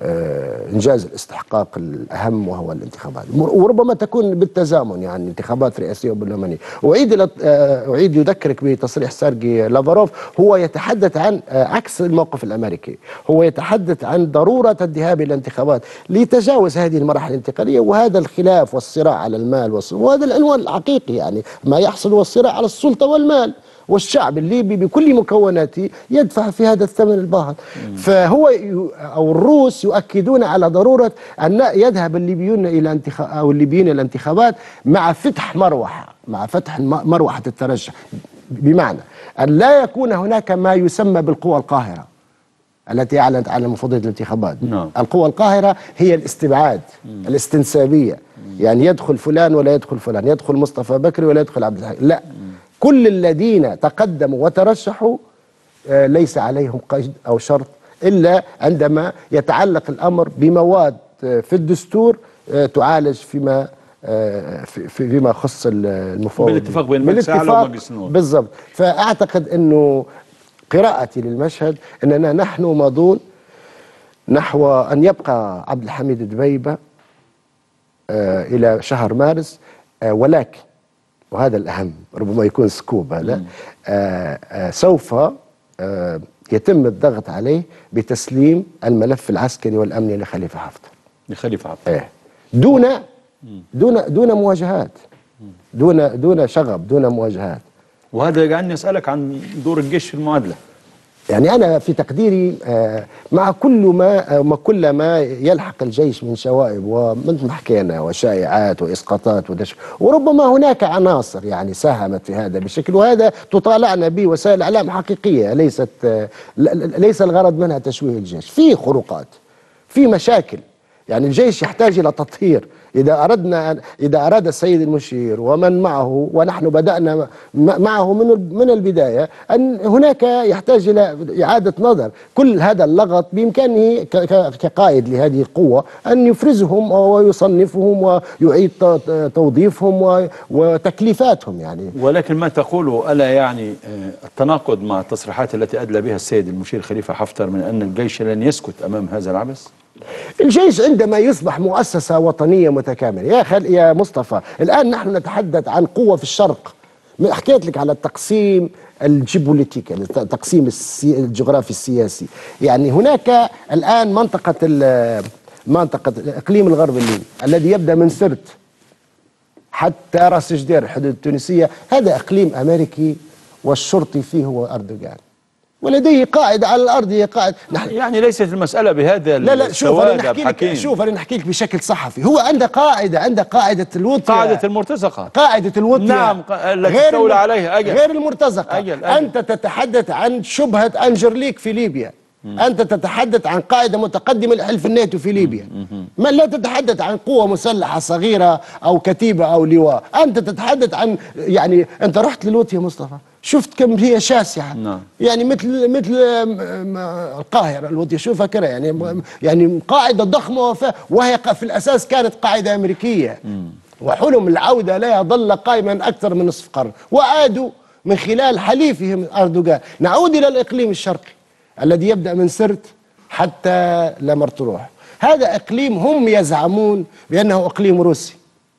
آه، إنجاز الاستحقاق الأهم وهو الانتخابات مر- وربما تكون بالتزامن يعني انتخابات رئاسية وبرلمانية أعيد إلى- آه، أعيد يذكرك بتصريح سيرجي لافاروف هو يتحدث عن آه، عكس الموقف الأمريكي هو يتحدث عن ضرورة الذهاب إلى الانتخابات لتجاوز هذه المراحل الانتقالية وهذا الخلاف والصراع على المال والس- وهذا العنوان الحقيقي يعني ما يحصل هو الصراع على السلطة والمال والشعب الليبي بكل مكوناته يدفع في هذا الثمن الباهظ فهو ي- او الروس يؤكدون على ضروره ان يذهب الليبيون الى انتخاب او الليبيين الى الانتخابات مع فتح مروحه مع فتح الم- مروحه الترشح بمعنى ان لا يكون هناك ما يسمى بالقوى القاهره التي اعلنت على مفوضيه الانتخابات نعم. القوى القاهره هي الاستبعاد الاستنسابيه يعني يدخل فلان ولا يدخل فلان يدخل مصطفى بكري ولا يدخل عبد الحي لا كل الذين تقدموا وترشحوا آه، ليس عليهم قيد او شرط الا عندما يتعلق الامر بمواد آه، في الدستور آه، تعالج فيما آه، في- في- فيما يخص ال- المفوض بالاتفاق بين مجلس الأعلى بالاتفاق ومجلس النواب. بالضبط فاعتقد انه قراءتي للمشهد اننا نحن ماضون نحو ان يبقى عبد الحميد دبيبه آه، الى شهر مارس آه، ولكن وهذا الاهم ربما يكون سكوب هذا آه، آه، سوف آه، يتم الضغط عليه بتسليم الملف العسكري والامني لخليفه حفتر لخليفة عبد ايه دون دون دون مواجهات دون دون شغب دون مواجهات وهذا يجعلني أسألك عن دور الجيش في المعادلة يعني انا في تقديري آه، مع كل ما آه، ما كل ما يلحق الجيش من شوائب ومثل ما حكينا وشائعات واسقاطات ودش وربما هناك عناصر يعني ساهمت في هذا بشكل وهذا تطالعنا به وسائل اعلام حقيقيه ليست آه، ل- ل- ليس الغرض منها تشويه الجيش في خروقات في مشاكل يعني الجيش يحتاج الى تطهير اذا اردنا أن- اذا اراد السيد المشير ومن معه ونحن بدانا م- معه من ال- من البدايه ان هناك يحتاج الى اعاده نظر كل هذا اللغط بامكانه ك- ك- كقائد لهذه القوه ان يفرزهم ويصنفهم ويعيد ت- توظيفهم و- وتكليفاتهم يعني ولكن ما تقوله ألا يعني آه، التناقض مع التصريحات التي أدلى بها السيد المشير خليفة حفتر من أن الجيش لن يسكت أمام هذا العبث الجيش عندما يصبح مؤسسة وطنية متكاملة يا خل يا مصطفى الآن نحن نتحدث عن قوة في الشرق حكيت لك على التقسيم الجيوبوليتيكي التقسيم السي... الجغرافي السياسي يعني هناك الآن منطقة ال... منطقة الإقليم الغرب الليبي الذي يبدأ من سرت حتى راس جدير الحدود التونسيه هذا اقليم امريكي والشرطي فيه هو اردوغان ولديه قاعده على الارض هي قاعده نحن يعني ليست المساله بهذا لا لا شوف انا السواد نحكي يا حكيم. لك شوف انا نحكي لك بشكل صحفي هو عنده قاعده عنده قاعده الوطيه قاعده المرتزقه قاعده الوطيه نعم، ق- التي استولى الم- عليها أجل. غير المرتزقه أجل، أجل. انت تتحدث عن شبهه انجرليك في ليبيا انت تتحدث عن قاعده متقدمه لحلف الناتو في ليبيا ما لا تتحدث عن قوه مسلحه صغيره او كتيبه او لواء انت تتحدث عن يعني انت رحت للوطيه مصطفى شفت كم هي شاسعه نعم. يعني مثل مثل م- م- القاهره الوطيه شوفها كده يعني م- يعني قاعده ضخمه وف- وهي ق- في الاساس كانت قاعده امريكيه وحلم العوده لها ظل قائما اكثر من نصف قرن وعادوا من خلال حليفهم اردوغان نعود الى الاقليم الشرقي الذي يبدا من سرت حتى لمرتروح هذا اقليم هم يزعمون بانه اقليم روسي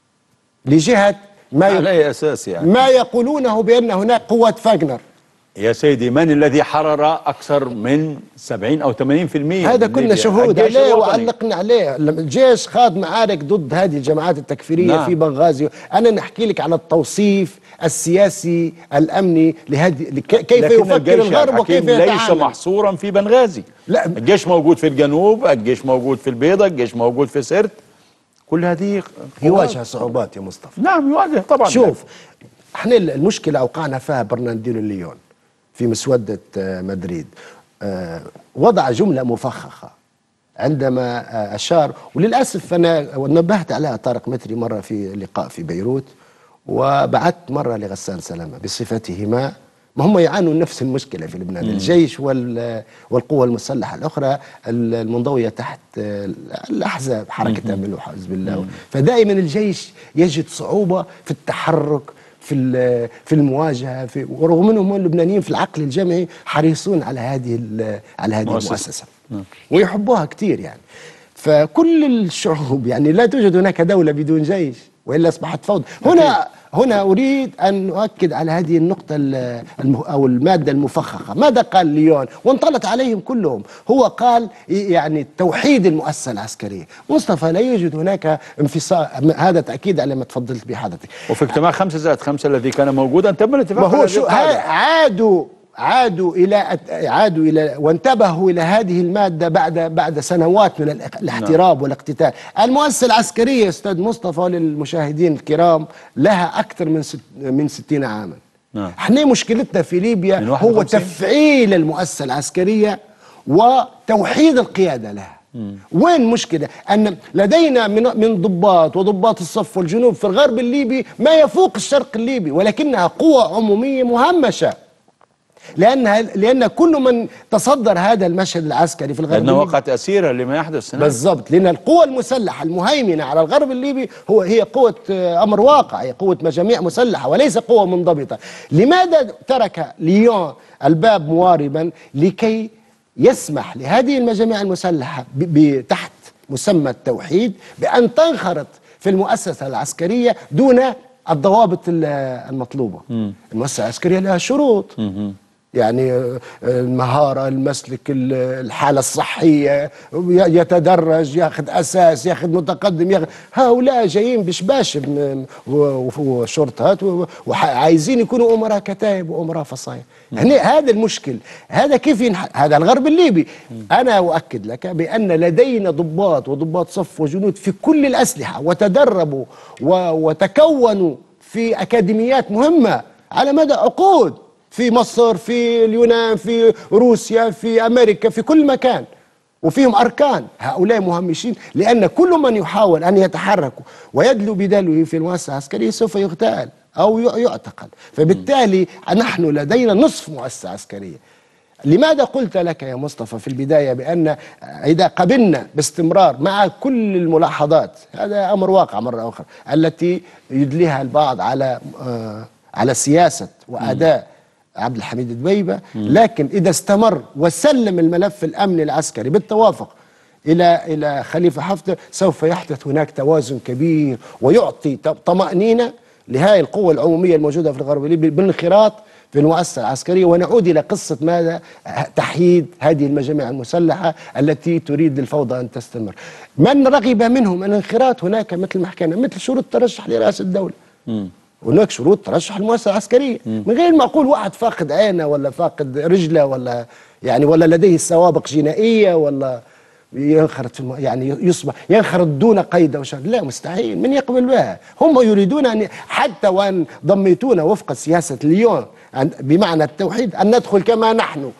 لجهه ما ي... على اي اساس يعني ما يقولونه بان هناك قوه فاغنر يا سيدي من الذي حرر اكثر من 70 او 80% هذا من كنا ليبيا؟ شهود الجيش عليه الوطني. وعلقنا عليه لما الجيش خاض معارك ضد هذه الجماعات التكفيريه نعم. نعم. في بنغازي انا نحكي لك على التوصيف السياسي الامني لهذه لك- كيف لكن يفكر الجيش يا الغرب وكيف حكيم ليس يتعامل محصورا في بنغازي لا. الجيش موجود في الجنوب الجيش موجود في البيضة الجيش موجود في سرت كل هذه قوات. يواجه صعوبات يا مصطفى نعم يواجه طبعا شوف احنا المشكله اوقعنا فيها برناردينو ليون في مسوده آه، مدريد آه، وضع جمله مفخخه عندما آه، اشار وللاسف انا نبهت عليها طارق متري مره في لقاء في بيروت وبعثت مره لغسان سلامه بصفتهما ما هم يعانوا من نفس المشكله في لبنان مم. الجيش وال والقوى المسلحه الاخرى المنضويه تحت آه، الاحزاب حركه امل وحزب الله فدائما الجيش يجد صعوبه في التحرك في ال- في المواجهه في ورغم انهم اللبنانيين في العقل الجمعي حريصون على هذه ال- على هذه مؤسسة. المؤسسه نعم. ويحبوها كثير يعني فكل الشعوب يعني لا توجد هناك دولة بدون جيش وإلا أصبحت فوضى هنا هنا أريد أن أؤكد على هذه النقطة ال- المه أو المادة المفخخة ماذا قال ليون وانطلت عليهم كلهم هو قال يعني توحيد المؤسسة العسكرية مصطفى لا يوجد هناك انفصال هذا تأكيد على ما تفضلت به حضرتك وفي اجتماع خمسة زائد خمسة الذي كان موجودا تم الاتفاق ما على هو هذه شو القاعدة. ها- عادوا عادوا الى عادوا الى وانتبهوا الى هذه الماده بعد بعد سنوات من الاق- الاحتراب والاقتتال. المؤسسه العسكريه يا استاذ مصطفى للمشاهدين الكرام لها اكثر من ست من 60 عاما. نعم. احنا مشكلتنا في ليبيا من هو 51. تفعيل المؤسسه العسكريه وتوحيد القياده لها. وين مشكلة؟ أن لدينا من من ضباط وضباط الصف والجنوب في الغرب الليبي ما يفوق الشرق الليبي ولكنها قوى عمومية مهمشة لأنها لأن كل من تصدر هذا المشهد العسكري في الغرب لأنه الليبي وقع تأثيرا لما يحدث هناك بالضبط لأن القوى المسلحة المهيمنة على الغرب الليبي هو هي قوة آه، أمر واقع هي قوة مجاميع مسلحة وليس قوة منضبطة لماذا ترك ليون الباب مواربا لكي يسمح لهذه المجاميع المسلحة ب- ب- تحت مسمى التوحيد بأن تنخرط في المؤسسة العسكرية دون الضوابط ال- المطلوبة المؤسسة العسكرية لها شروط يعني آه، المهارة المسلك ال- الحالة الصحية ي- يتدرج ياخذ أساس ياخذ متقدم ياخذ هؤلاء جايين بشباش م- و- وشرطات و- وعايزين يكونوا أمراء كتائب وأمراء فصائل هنا هذا المشكل هذا كيف ينح... هذا الغرب الليبي أنا أؤكد لك بأن لدينا ضباط وضباط صف وجنود في كل الأسلحة وتدربوا و... وتكونوا في أكاديميات مهمة على مدى عقود في مصر في اليونان في روسيا في امريكا في كل مكان وفيهم اركان هؤلاء مهمشين لان كل من يحاول ان يتحرك ويدلو بدلوه في المؤسسه العسكريه سوف يغتال او ي- يعتقل فبالتالي نحن لدينا نصف مؤسسه عسكريه لماذا قلت لك يا مصطفى في البداية بأن إذا قبلنا باستمرار مع كل الملاحظات هذا أمر واقع مرة أخرى التي يدليها البعض على آه على سياسة وأداء عبد الحميد دبيبة لكن إذا استمر وسلم الملف الأمني العسكري بالتوافق إلى إلى خليفة حفتر سوف يحدث هناك توازن كبير ويعطي ط- طمأنينة لهذه القوة العمومية الموجودة في الغرب الليبي بالانخراط في المؤسسة العسكرية ونعود إلى قصة ماذا تحييد هذه المجاميع المسلحة التي تريد الفوضى أن تستمر من رغب منهم الانخراط هناك مثل ما حكينا مثل شروط الترشح لرئاسة الدولة مم. هناك شروط ترشح المؤسسه العسكريه من غير ما اقول واحد فاقد عينه ولا فاقد رجله ولا يعني ولا لديه سوابق جنائيه ولا ينخرط في الم... يعني يصبح ينخرط دون قيد او شرط لا مستحيل من يقبل بها هم يريدون ان حتى وان ضميتونا وفق سياسه ليون أن- بمعنى التوحيد ان ندخل كما نحن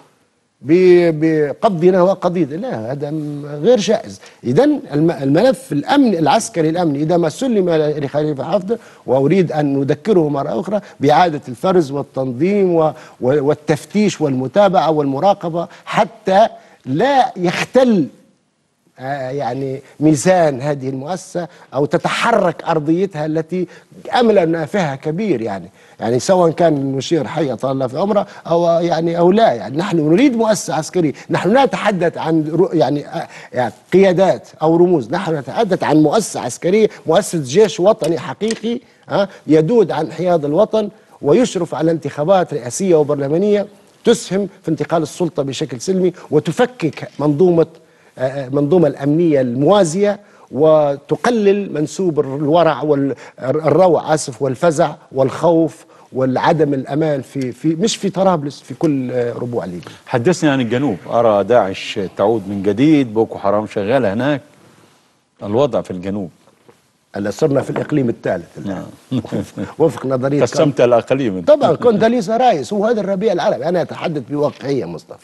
ب- بقبضنا وقضيض لا هذا م- غير جائز اذا الم- الملف الامن العسكري الامني اذا ما سلم لخليفه حافظ واريد ان نذكره مره اخرى باعاده الفرز والتنظيم و- و- والتفتيش والمتابعه والمراقبه حتى لا يختل آه، يعني ميزان هذه المؤسسة أو تتحرك أرضيتها التي أمل نافها كبير يعني يعني سواء كان المشير حي طال الله في عمره أو يعني أو لا يعني نحن نريد مؤسسة عسكرية نحن لا نتحدث عن رو- يعني, آه، يعني قيادات أو رموز نحن نتحدث عن مؤسسة عسكرية مؤسسة جيش وطني حقيقي ها يدود عن حياد الوطن ويشرف على انتخابات رئاسية وبرلمانية تسهم في انتقال السلطة بشكل سلمي وتفكك منظومة المنظومة الأمنية الموازية وتقلل منسوب الورع والروع آسف والفزع والخوف والعدم الأمان في في مش في طرابلس في كل آه، ربوع ليبيا حدثني عن الجنوب أرى داعش تعود من جديد بوكو حرام شغالة هناك الوضع في الجنوب هلا صرنا في الإقليم الثالث الآن وفق نظرية قسمت الأقاليم طبعا كونداليزا رايس هو هذا الربيع العربي أنا أتحدث بواقعية مصطفى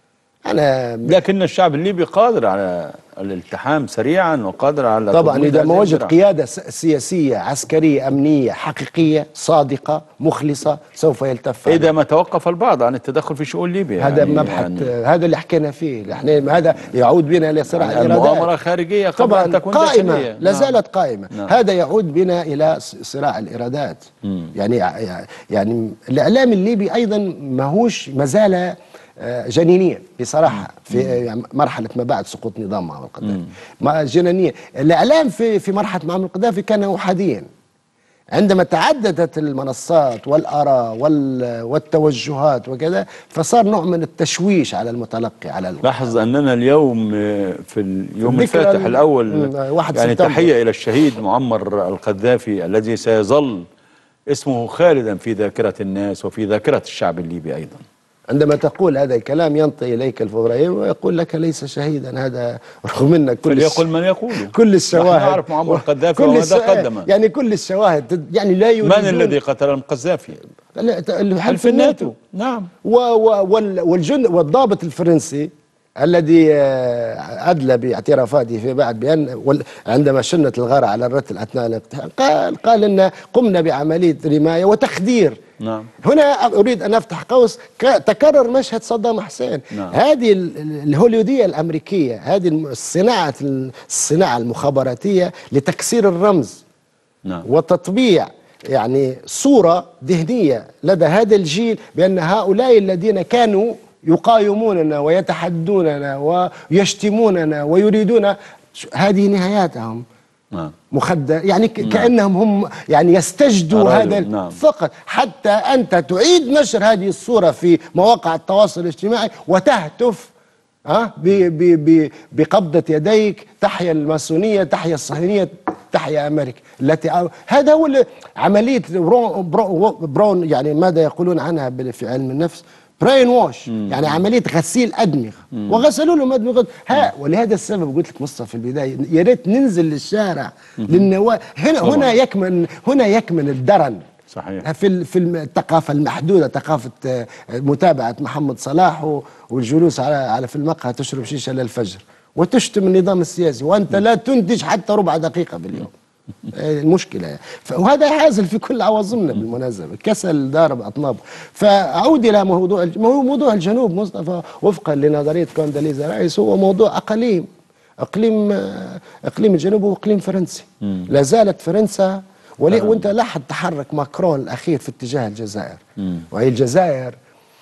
أنا لكن الشعب الليبي قادر على الالتحام سريعا وقادر على طبعا تطوير اذا هذه ما وجد الزراعة. قياده س- سياسيه عسكريه امنيه حقيقيه صادقه مخلصه سوف يلتف عليه. إذا ما توقف البعض عن التدخل في شؤون ليبيا هذا يعني مبحث يعني هذا اللي حكينا فيه احنا هذا يعود بنا لصراع يعني الارادات المؤامرة خارجية قبل طبعا أن تكون قائمه داخلية. لا نعم. زالت قائمه نعم. هذا يعود بنا الى ص- صراع الارادات يعني يعني الاعلام الليبي ايضا ماهوش ما زال آه، جنينيا بصراحه في يعني مرحله ما بعد سقوط نظام معمر القذافي ما جنينيا الاعلام في في مرحله معمر القذافي كان احاديا عندما تعددت المنصات والآراء وال- والتوجهات وكذا فصار نوع من التشويش على المتلقي على ال- لاحظ أننا اليوم آه، في اليوم الذكرى الفاتح ال- الأول مم، واحد يعني سبتمبر. تحية إلى الشهيد معمر القذافي الذي سيظل اسمه خالدا في ذاكرة الناس وفي ذاكرة الشعب الليبي أيضا عندما تقول هذا الكلام ينطي إليك الفبراير ويقول لك ليس شهيدا هذا رغم ان كل فليقل الش- من يقوله كل الشواهد نحن نعرف معمر القذافي كل وماذا الش- قدم يعني كل الشواهد تد- يعني لا يريدون من الذي قتل القذافي؟ لا، حلف الناتو نعم و و وال والجند والضابط الفرنسي الذي آه، أدلى باعترافاته في بعد بأن وال- عندما شنت الغارة على الرتل أثناء الاقتحام قال قال أن قمنا بعملية رماية وتخدير نعم هنا أريد أن أفتح قوس ك- تكرر مشهد صدام حسين نعم. هذه ال- ال- الهوليودية الأمريكية هذه الم- الصناعة الصناعة المخابراتية لتكسير الرمز نعم وتطبيع يعني صورة ذهنية لدى هذا الجيل بأن هؤلاء الذين كانوا يقاوموننا ويتحدوننا ويشتموننا ويريدون ش- هذه نهاياتهم نعم مخدر يعني ك- كأنهم هم يعني يستجدوا أرادوا، هذا نعم. فقط حتى أنت تعيد نشر هذه الصورة في مواقع التواصل الاجتماعي وتهتف ها ب ب ب بقبضة يديك تحيا الماسونية تحيا الصهيونية تحيا أمريكا التي أو- هذا هو اللي- عملية برون, برون, برون يعني ماذا يقولون عنها بال- في علم النفس براين واش يعني عملية غسيل أدمغة وغسلوا لهم أدمغة ها ولهذا السبب قلت لك مصطفى في البداية يا ريت ننزل للشارع للنوا هنا طبعاً. هنا يكمن هنا يكمن الدرن صحيح في ال- في الم- الثقافه المحدوده ثقافه آه، متابعه محمد صلاح و- والجلوس على على في المقهى تشرب شيشه للفجر وتشتم النظام السياسي وانت لا تنتج حتى ربع دقيقه باليوم آه، المشكله يعني. ف- وهذا حاصل في كل عواصمنا بالمناسبه كسل ضارب اطناب فاعود الى موضوع الج- مو- موضوع الجنوب مصطفى وفقا لنظريه كونداليزا رايس هو موضوع اقاليم اقليم آه، اقليم الجنوب هو اقليم فرنسي لا زالت فرنسا ولي نعم. وانت لاحظ تحرك ماكرون الاخير في اتجاه الجزائر وهي الجزائر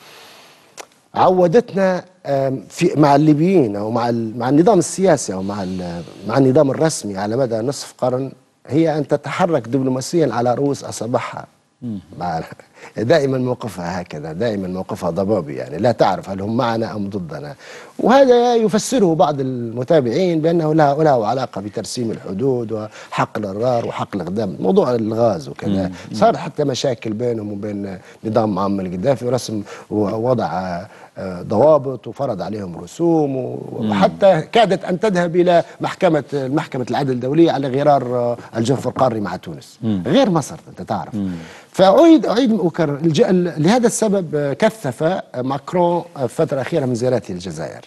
عودتنا آم، في مع الليبيين او مع ال- مع النظام السياسي او مع ال- مع النظام الرسمي على مدى نصف قرن هي ان تتحرك دبلوماسيا على رؤوس اصابعها مع دائما موقفها هكذا دائما موقفها ضبابي يعني لا تعرف هل هم معنا أم ضدنا وهذا يفسره بعض المتابعين بأنه له, له علاقة بترسيم الحدود وحق الأرار وحق الإقدام موضوع الغاز وكذا صار حتى مشاكل بينهم وبين نظام معمر القذافي ورسم ووضع آه، ضوابط وفرض عليهم رسوم و- وحتى كادت ان تذهب الى محكمه محكمه العدل الدوليه على غرار آه، الجوف القاري مع تونس مم. غير مصر انت تعرف فاعيد اعيد اكرر الج- ال- لهذا السبب آه، كثف آه، ماكرون آه، في الفتره الاخيره من زيارته للجزائر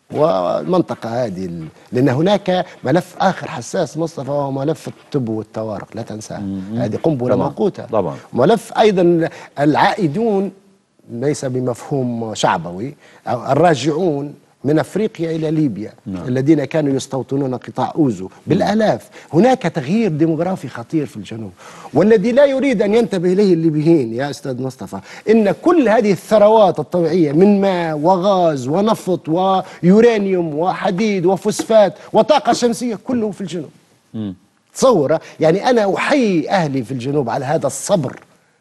والمنطقة هذه ال- لأن هناك ملف آخر حساس مصطفى وهو ملف الطب والطوارئ لا تنساه هذه قنبلة طبعاً. موقوتة طبعا ملف ايضا العائدون ليس بمفهوم شعبوي أو الراجعون من افريقيا الى ليبيا نعم. الذين كانوا يستوطنون قطاع اوزو بالالاف هناك تغيير ديموغرافي خطير في الجنوب والذي لا يريد ان ينتبه اليه الليبيين يا استاذ مصطفى ان كل هذه الثروات الطبيعيه من ماء وغاز ونفط ويورانيوم وحديد وفوسفات وطاقه شمسيه كله في الجنوب مم. تصور يعني انا احيي اهلي في الجنوب على هذا الصبر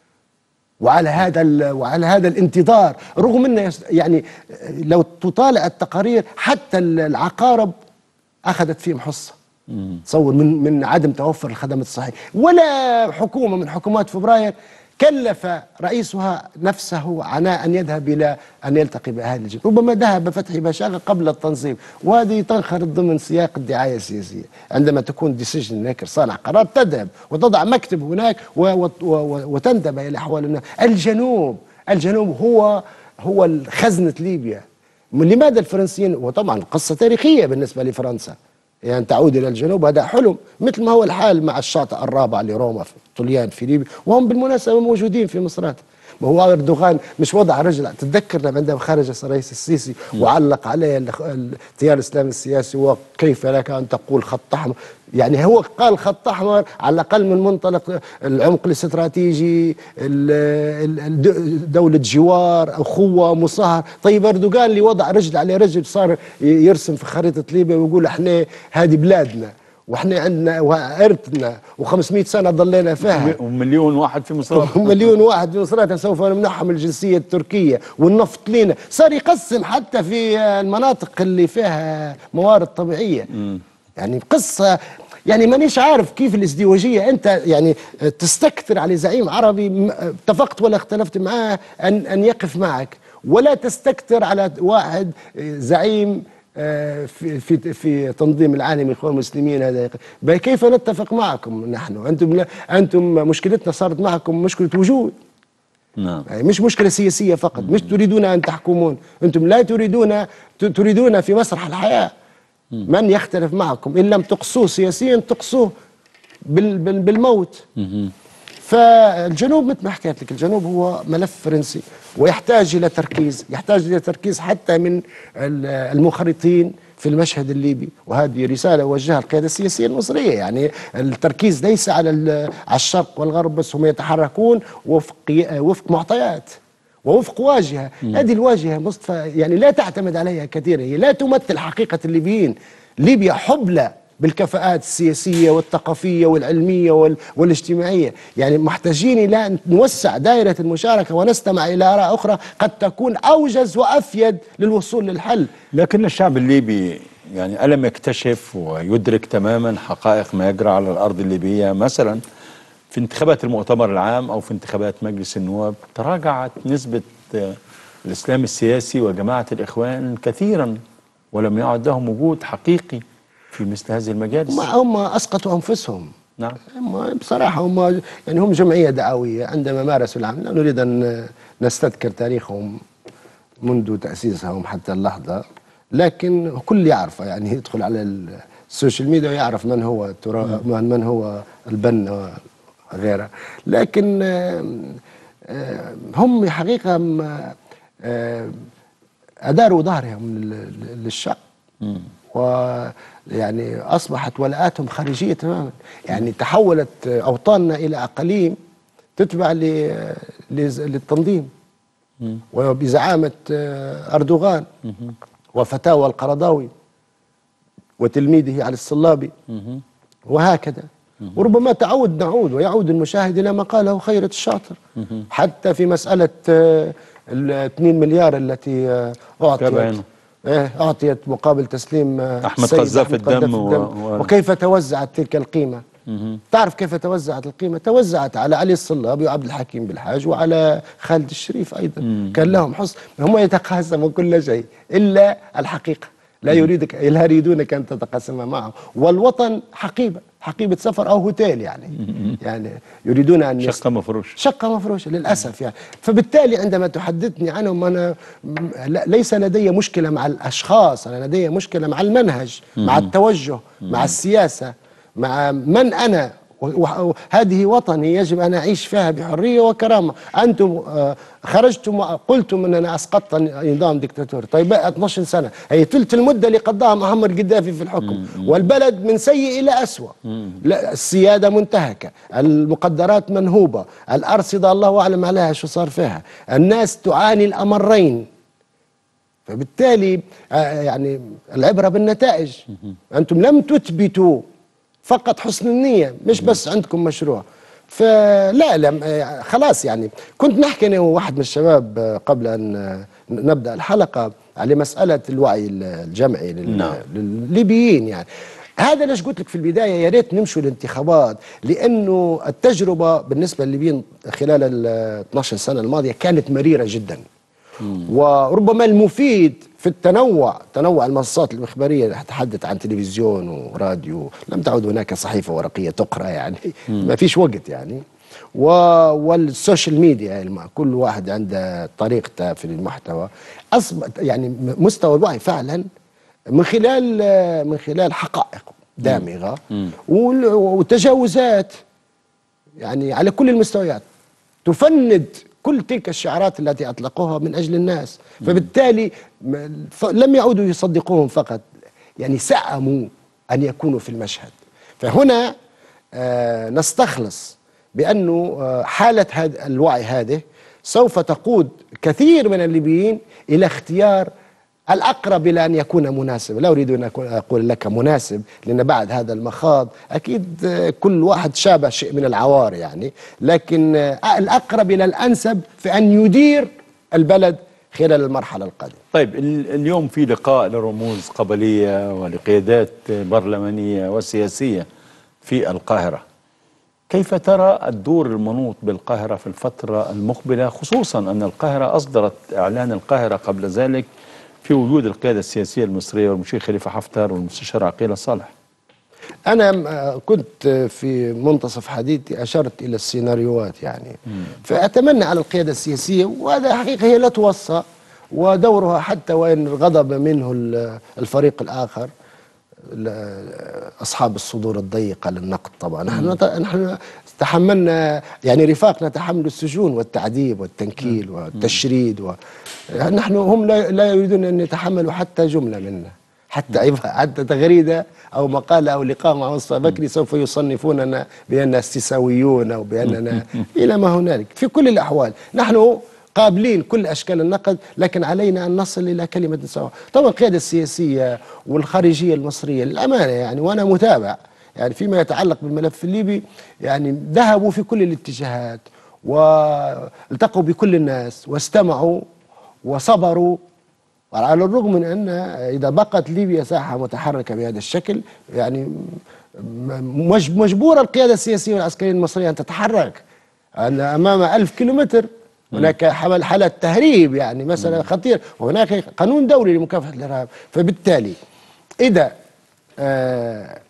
وعلى هذا ال- وعلى هذا الانتظار رغم انه يس- يعني لو تطالع التقارير حتى ال- العقارب اخذت فيهم حصه تصور من من عدم توفر الخدمات الصحيه ولا حكومه من حكومات فبراير كلف رئيسها نفسه عناء ان يذهب الى ان يلتقي باهالي الجنوب ربما ذهب فتحي بشاغه قبل التنظيم وهذه تنخرط ضمن سياق الدعايه السياسيه عندما تكون ديسيجن ميكر صانع قرار تذهب وتضع مكتب هناك و- و- و- وتنتبه الى احوال الناس الجنوب الجنوب هو هو خزنه ليبيا لماذا الفرنسيين وطبعا قصه تاريخيه بالنسبه لفرنسا يعني تعود الى الجنوب هذا حلم مثل ما هو الحال مع الشاطئ الرابع لروما في طليان في ليبيا وهم بالمناسبه موجودين في مصرات ما هو اردوغان مش وضع رجل تتذكر لما عندما خرج الرئيس السيسي وعلق عليه ال- التيار الاسلامي السياسي وكيف لك ان تقول خط احمر يعني هو قال خط احمر على الاقل من منطلق العمق الاستراتيجي ال- ال- الد- دوله جوار اخوه مصاهره طيب اردوغان اللي وضع رجل على رجل صار ي- يرسم في خريطه ليبيا ويقول احنا هذه بلادنا واحنا عندنا وارثنا و500 سنه ضلينا فيها ومليون واحد في مصر مليون واحد في مصراتها سوف نمنحهم الجنسية التركية والنفط لنا صار يقسم حتى في المناطق اللي فيها موارد طبيعية يعني قصة يعني مانيش عارف كيف الازدواجية أنت يعني تستكثر على زعيم عربي م- اتفقت ولا اختلفت معاه أن أن يقف معك ولا تستكثر على واحد زعيم آه، في في في تنظيم العالمي للاخوان المسلمين هذا يق- بل كيف نتفق معكم نحن انتم لا انتم مشكلتنا صارت معكم مشكله وجود نعم يعني مش مشكله سياسيه فقط مش تريدون ان تحكمون انتم لا تريدون ت- تريدون في مسرح الحياه من يختلف معكم ان لم تقصوه سياسيا تقصوه بال بال بالموت فالجنوب مثل ما حكيت لك الجنوب هو ملف فرنسي ويحتاج الى تركيز يحتاج الى تركيز حتى من ال- المنخرطين في المشهد الليبي وهذه رساله وجهها القياده السياسيه المصريه يعني التركيز ليس على ال- على الشرق والغرب بس هم يتحركون وفق وفق معطيات ووفق واجهه هذه الواجهه مصطفى يعني لا تعتمد عليها كثيرا هي لا تمثل حقيقه الليبيين ليبيا حبلى بالكفاءات السياسية والثقافية والعلمية وال... والاجتماعية يعني محتاجين إلى أن نوسع دائرة المشاركة ونستمع إلى آراء أخرى قد تكون أوجز وأفيد للوصول للحل لكن الشعب الليبي يعني ألم يكتشف ويدرك تماما حقائق ما يجرى على الأرض الليبية مثلا في انتخابات المؤتمر العام أو في انتخابات مجلس النواب تراجعت نسبة آه، الإسلام السياسي وجماعة الإخوان كثيرا ولم يعد لهم وجود حقيقي في مثل هذه المجالس هم, هم أسقطوا أنفسهم نعم هم بصراحة هم يعني هم جمعية دعوية عندما مارسوا العمل لا نريد أن نستذكر تاريخهم منذ تأسيسهم حتى اللحظة لكن كل يعرف يعني يدخل على السوشيال ميديا ويعرف من هو ترا من, من هو البنا وغيره لكن آم، آم، هم حقيقة آم، آم، أداروا ظهرهم لل- للشعب ويعني أصبحت ولاءاتهم خارجية تماما يعني تحولت أوطاننا إلى أقاليم تتبع ل- لز- للتنظيم وبزعامة آه، أردوغان وفتاوى القرضاوي وتلميذه علي الصلابي وهكذا وربما تعود نعود ويعود المشاهد الى ما قاله خيرة الشاطر حتى في مساله آه، ال 2 مليار التي آه، اعطيت تابعينه. إيه، اعطيت مقابل تسليم آه، أحمد السيد قذاف أحمد الدم قذاف و- و- وكيف توزعت تلك القيمه مهم. تعرف كيف توزعت القيمة؟ توزعت على علي الصلابي وعبد الحكيم بالحاج وعلى خالد الشريف أيضا كان لهم حص هم يتقاسموا كل شيء إلا الحقيقة لا يريدك لا يريدونك أن تتقاسمها معهم والوطن حقيبة حقيبة سفر أو هوتيل يعني يعني يريدون أن يست- شقة مفروش شقة مفروشة للأسف يعني فبالتالي عندما تحدثني عنهم أنا م- لا- ليس لدي مشكلة مع الأشخاص أنا لدي مشكلة مع المنهج مع التوجه مع السياسة مع من أنا و- وهذه وطني يجب أن أعيش فيها بحرية وكرامة أنتم آه، خرجتم وقلتم أننا أسقطت نظام ديكتاتوري طيب بقى 12 سنة هي ثلث المدة اللي قضاها معمر القذافي في الحكم والبلد من سيء إلى أسوأ لا السيادة منتهكة المقدرات منهوبة الأرصدة الله أعلم عليها شو صار فيها الناس تعاني الأمرين فبالتالي آه، يعني العبرة بالنتائج أنتم لم تثبتوا فقط حسن النية مش بس عندكم مشروع فلا لم آه، خلاص يعني كنت نحكي أنا وواحد من الشباب آه، قبل أن آه، نبدأ الحلقة على مسألة الوعي الجمعي لل- نعم. للليبيين يعني هذا ليش قلت لك في البدايه يا ريت نمشوا الانتخابات لانه التجربه بالنسبه للليبيين خلال ال 12 سنه الماضيه كانت مريره جدا وربما المفيد في التنوع تنوع المنصات الإخبارية أتحدث عن تلفزيون وراديو لم تعد هناك صحيفة ورقية تقرأ يعني ما فيش وقت يعني و... والسوشيال ميديا الم- كل واحد عنده طريقته في المحتوى أصبح يعني م- مستوى الوعي فعلا من خلال من خلال حقائق دامغة وال- وتجاوزات يعني على كل المستويات تفند كل تلك الشعارات التي اطلقوها من اجل الناس فبالتالي م- ف- لم يعودوا يصدقوهم فقط يعني سأموا ان يكونوا في المشهد فهنا آه نستخلص بانه آه حاله هذا الوعي هذه سوف تقود كثير من الليبيين الى اختيار الأقرب إلى أن يكون مناسب لا أريد أن أكون- أقول لك مناسب لأن بعد هذا المخاض أكيد آه، كل واحد شابه شيء من العوار يعني لكن آه، الأقرب إلى الأنسب في أن يدير البلد خلال المرحلة القادمة طيب ال- اليوم في لقاء لرموز قبلية ولقيادات برلمانية وسياسية في القاهرة كيف ترى الدور المنوط بالقاهرة في الفترة المقبلة خصوصا أن القاهرة أصدرت إعلان القاهرة قبل ذلك في وجود القيادة السياسية المصرية والمشير خليفة حفتر والمستشار عقيلة صالح أنا آه، كنت آه، في منتصف حديثي أشرت إلى السيناريوهات يعني فأتمنى على القيادة السياسية وهذا حقيقة هي لا توصى ودورها حتى وإن غضب منه ال- الفريق الآخر ال- أصحاب الصدور الضيقة للنقد طبعا نحن نت- نحن تحملنا يعني رفاقنا تحملوا السجون والتعذيب والتنكيل والتشريد و... نحن هم لا, لا يريدون أن يتحملوا حتى جملة منا حتى عب- حتى تغريدة أو مقالة أو لقاء مع مصطفى بكري سوف يصنفوننا بأننا استساويون أو بأننا إلى ما هنالك في كل الأحوال نحن قابلين كل أشكال النقد لكن علينا أن نصل إلى كلمة سواء طبعا القيادة السياسية والخارجية المصرية للأمانة يعني وأنا متابع يعني فيما يتعلق بالملف الليبي يعني ذهبوا في كل الاتجاهات والتقوا بكل الناس واستمعوا وصبروا على الرغم من ان اذا بقت ليبيا ساحه متحركه بهذا الشكل يعني م- مج- مجبوره القياده السياسيه والعسكريه المصريه ان تتحرك أن امام ألف كيلومتر هناك حمل حالة تهريب يعني مثلا خطير وهناك قانون دولي لمكافحة الإرهاب فبالتالي إذا آه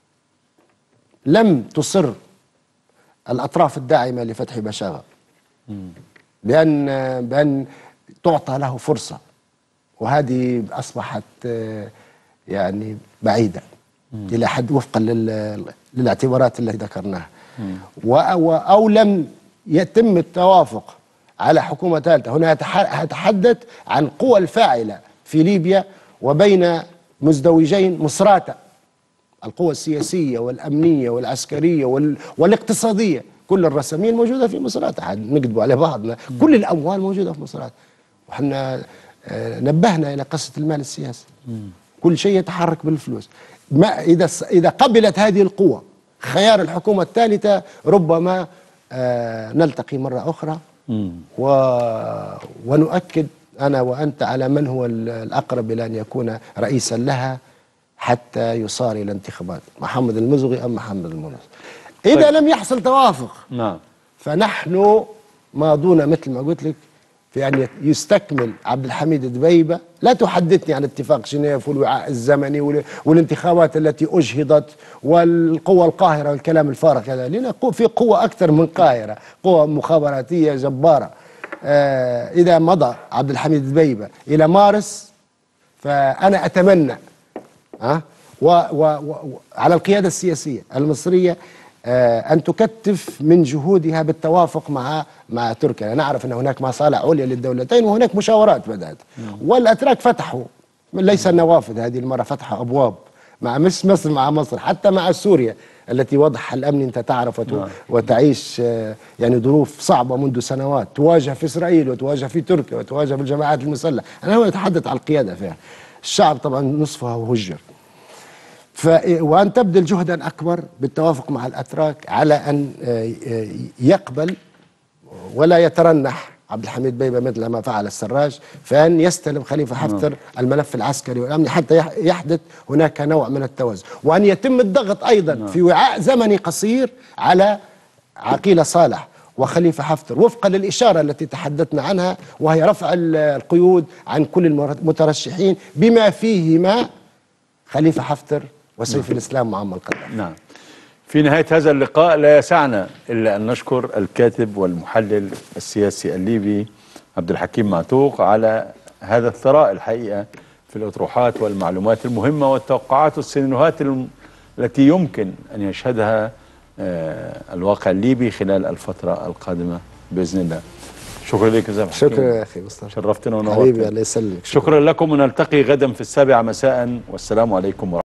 لم تصر الأطراف الداعمة لفتح بشاغة بأن بأن تعطى له فرصة وهذه أصبحت آه، يعني بعيدة إلى حد وفقا لل- للاعتبارات التي ذكرناها و- و- أو لم يتم التوافق على حكومة ثالثة هنا أتح- أتحدث عن قوى الفاعلة في ليبيا وبين مزدوجين مصراتة القوى السياسية والأمنية والعسكرية وال... والاقتصادية كل الرسامين موجودة في مصراتة عاد نكذبوا على بعضنا كل الأموال موجودة في مصراتة وحنا آه، نبهنا إلى قصة المال السياسي كل شيء يتحرك بالفلوس ما إذا إذا قبلت هذه القوة خيار الحكومة الثالثة ربما آه نلتقي مرة أخرى و... ونؤكد أنا وأنت على من هو ال- الأقرب إلى أن يكون رئيسا لها حتى يصار إلى انتخابات محمد المزغي أم محمد المنصف إذا طيب. لم يحصل توافق نعم فنحن ماضون مثل ما قلت لك في أن يت- يستكمل عبد الحميد دبيبة لا تحدثني عن اتفاق جنيف والوعاء الزمني وال- والانتخابات التي أجهضت والقوة القاهرة والكلام الفارغ هذا لأن قو- في قوة أكثر من قاهرة قوة مخابراتية جبارة آه إذا مضى عبد الحميد دبيبة إلى مارس فأنا أتمنى ها و و و على القيادة السياسية المصرية آه، أن تكتف من جهودها بالتوافق مع مع تركيا نعرف أن هناك مصالح عليا للدولتين وهناك مشاورات بدأت والأتراك فتحوا ليس النوافذ هذه المرة فتحوا أبواب مع مش مصر مع مصر حتى مع سوريا التي وضعها الأمني أنت تعرف وت- نعم. وتعيش آه، يعني ظروف صعبة منذ سنوات تواجه في إسرائيل وتواجه في تركيا وتواجه في الجماعات المسلحة أنا هو أتحدث عن القيادة فيها الشعب طبعا نصفه هجر ف وأن تبذل جهدا أكبر بالتوافق مع الأتراك على أن آه، آه، يقبل ولا يترنح عبد الحميد بيبة مثل ما فعل السراج فأن يستلم خليفة حفتر الملف العسكري والأمني حتى يح- يحدث هناك نوع من التوازن وأن يتم الضغط أيضا في وعاء زمني قصير على عقيلة صالح وخليفة حفتر وفقا للإشارة التي تحدثنا عنها وهي رفع ال- القيود عن كل المترشحين بما فيهما خليفة حفتر وسيف الإسلام معمر القذافي نعم في نهاية هذا اللقاء لا يسعنا إلا أن نشكر الكاتب والمحلل السياسي الليبي عبد الحكيم معتوق على هذا الثراء الحقيقة في الأطروحات والمعلومات المهمة والتوقعات والسيناريوهات الم- التي يمكن أن يشهدها آه، الواقع الليبي خلال الفترة القادمة بإذن الله شكرا لك يا حكيم شكرا يا أخي مصطفى شرفتنا ونورتنا حبيبي الله يسلمك شكرا لكم ونلتقي غدا في السابعة مساء والسلام عليكم ورحمة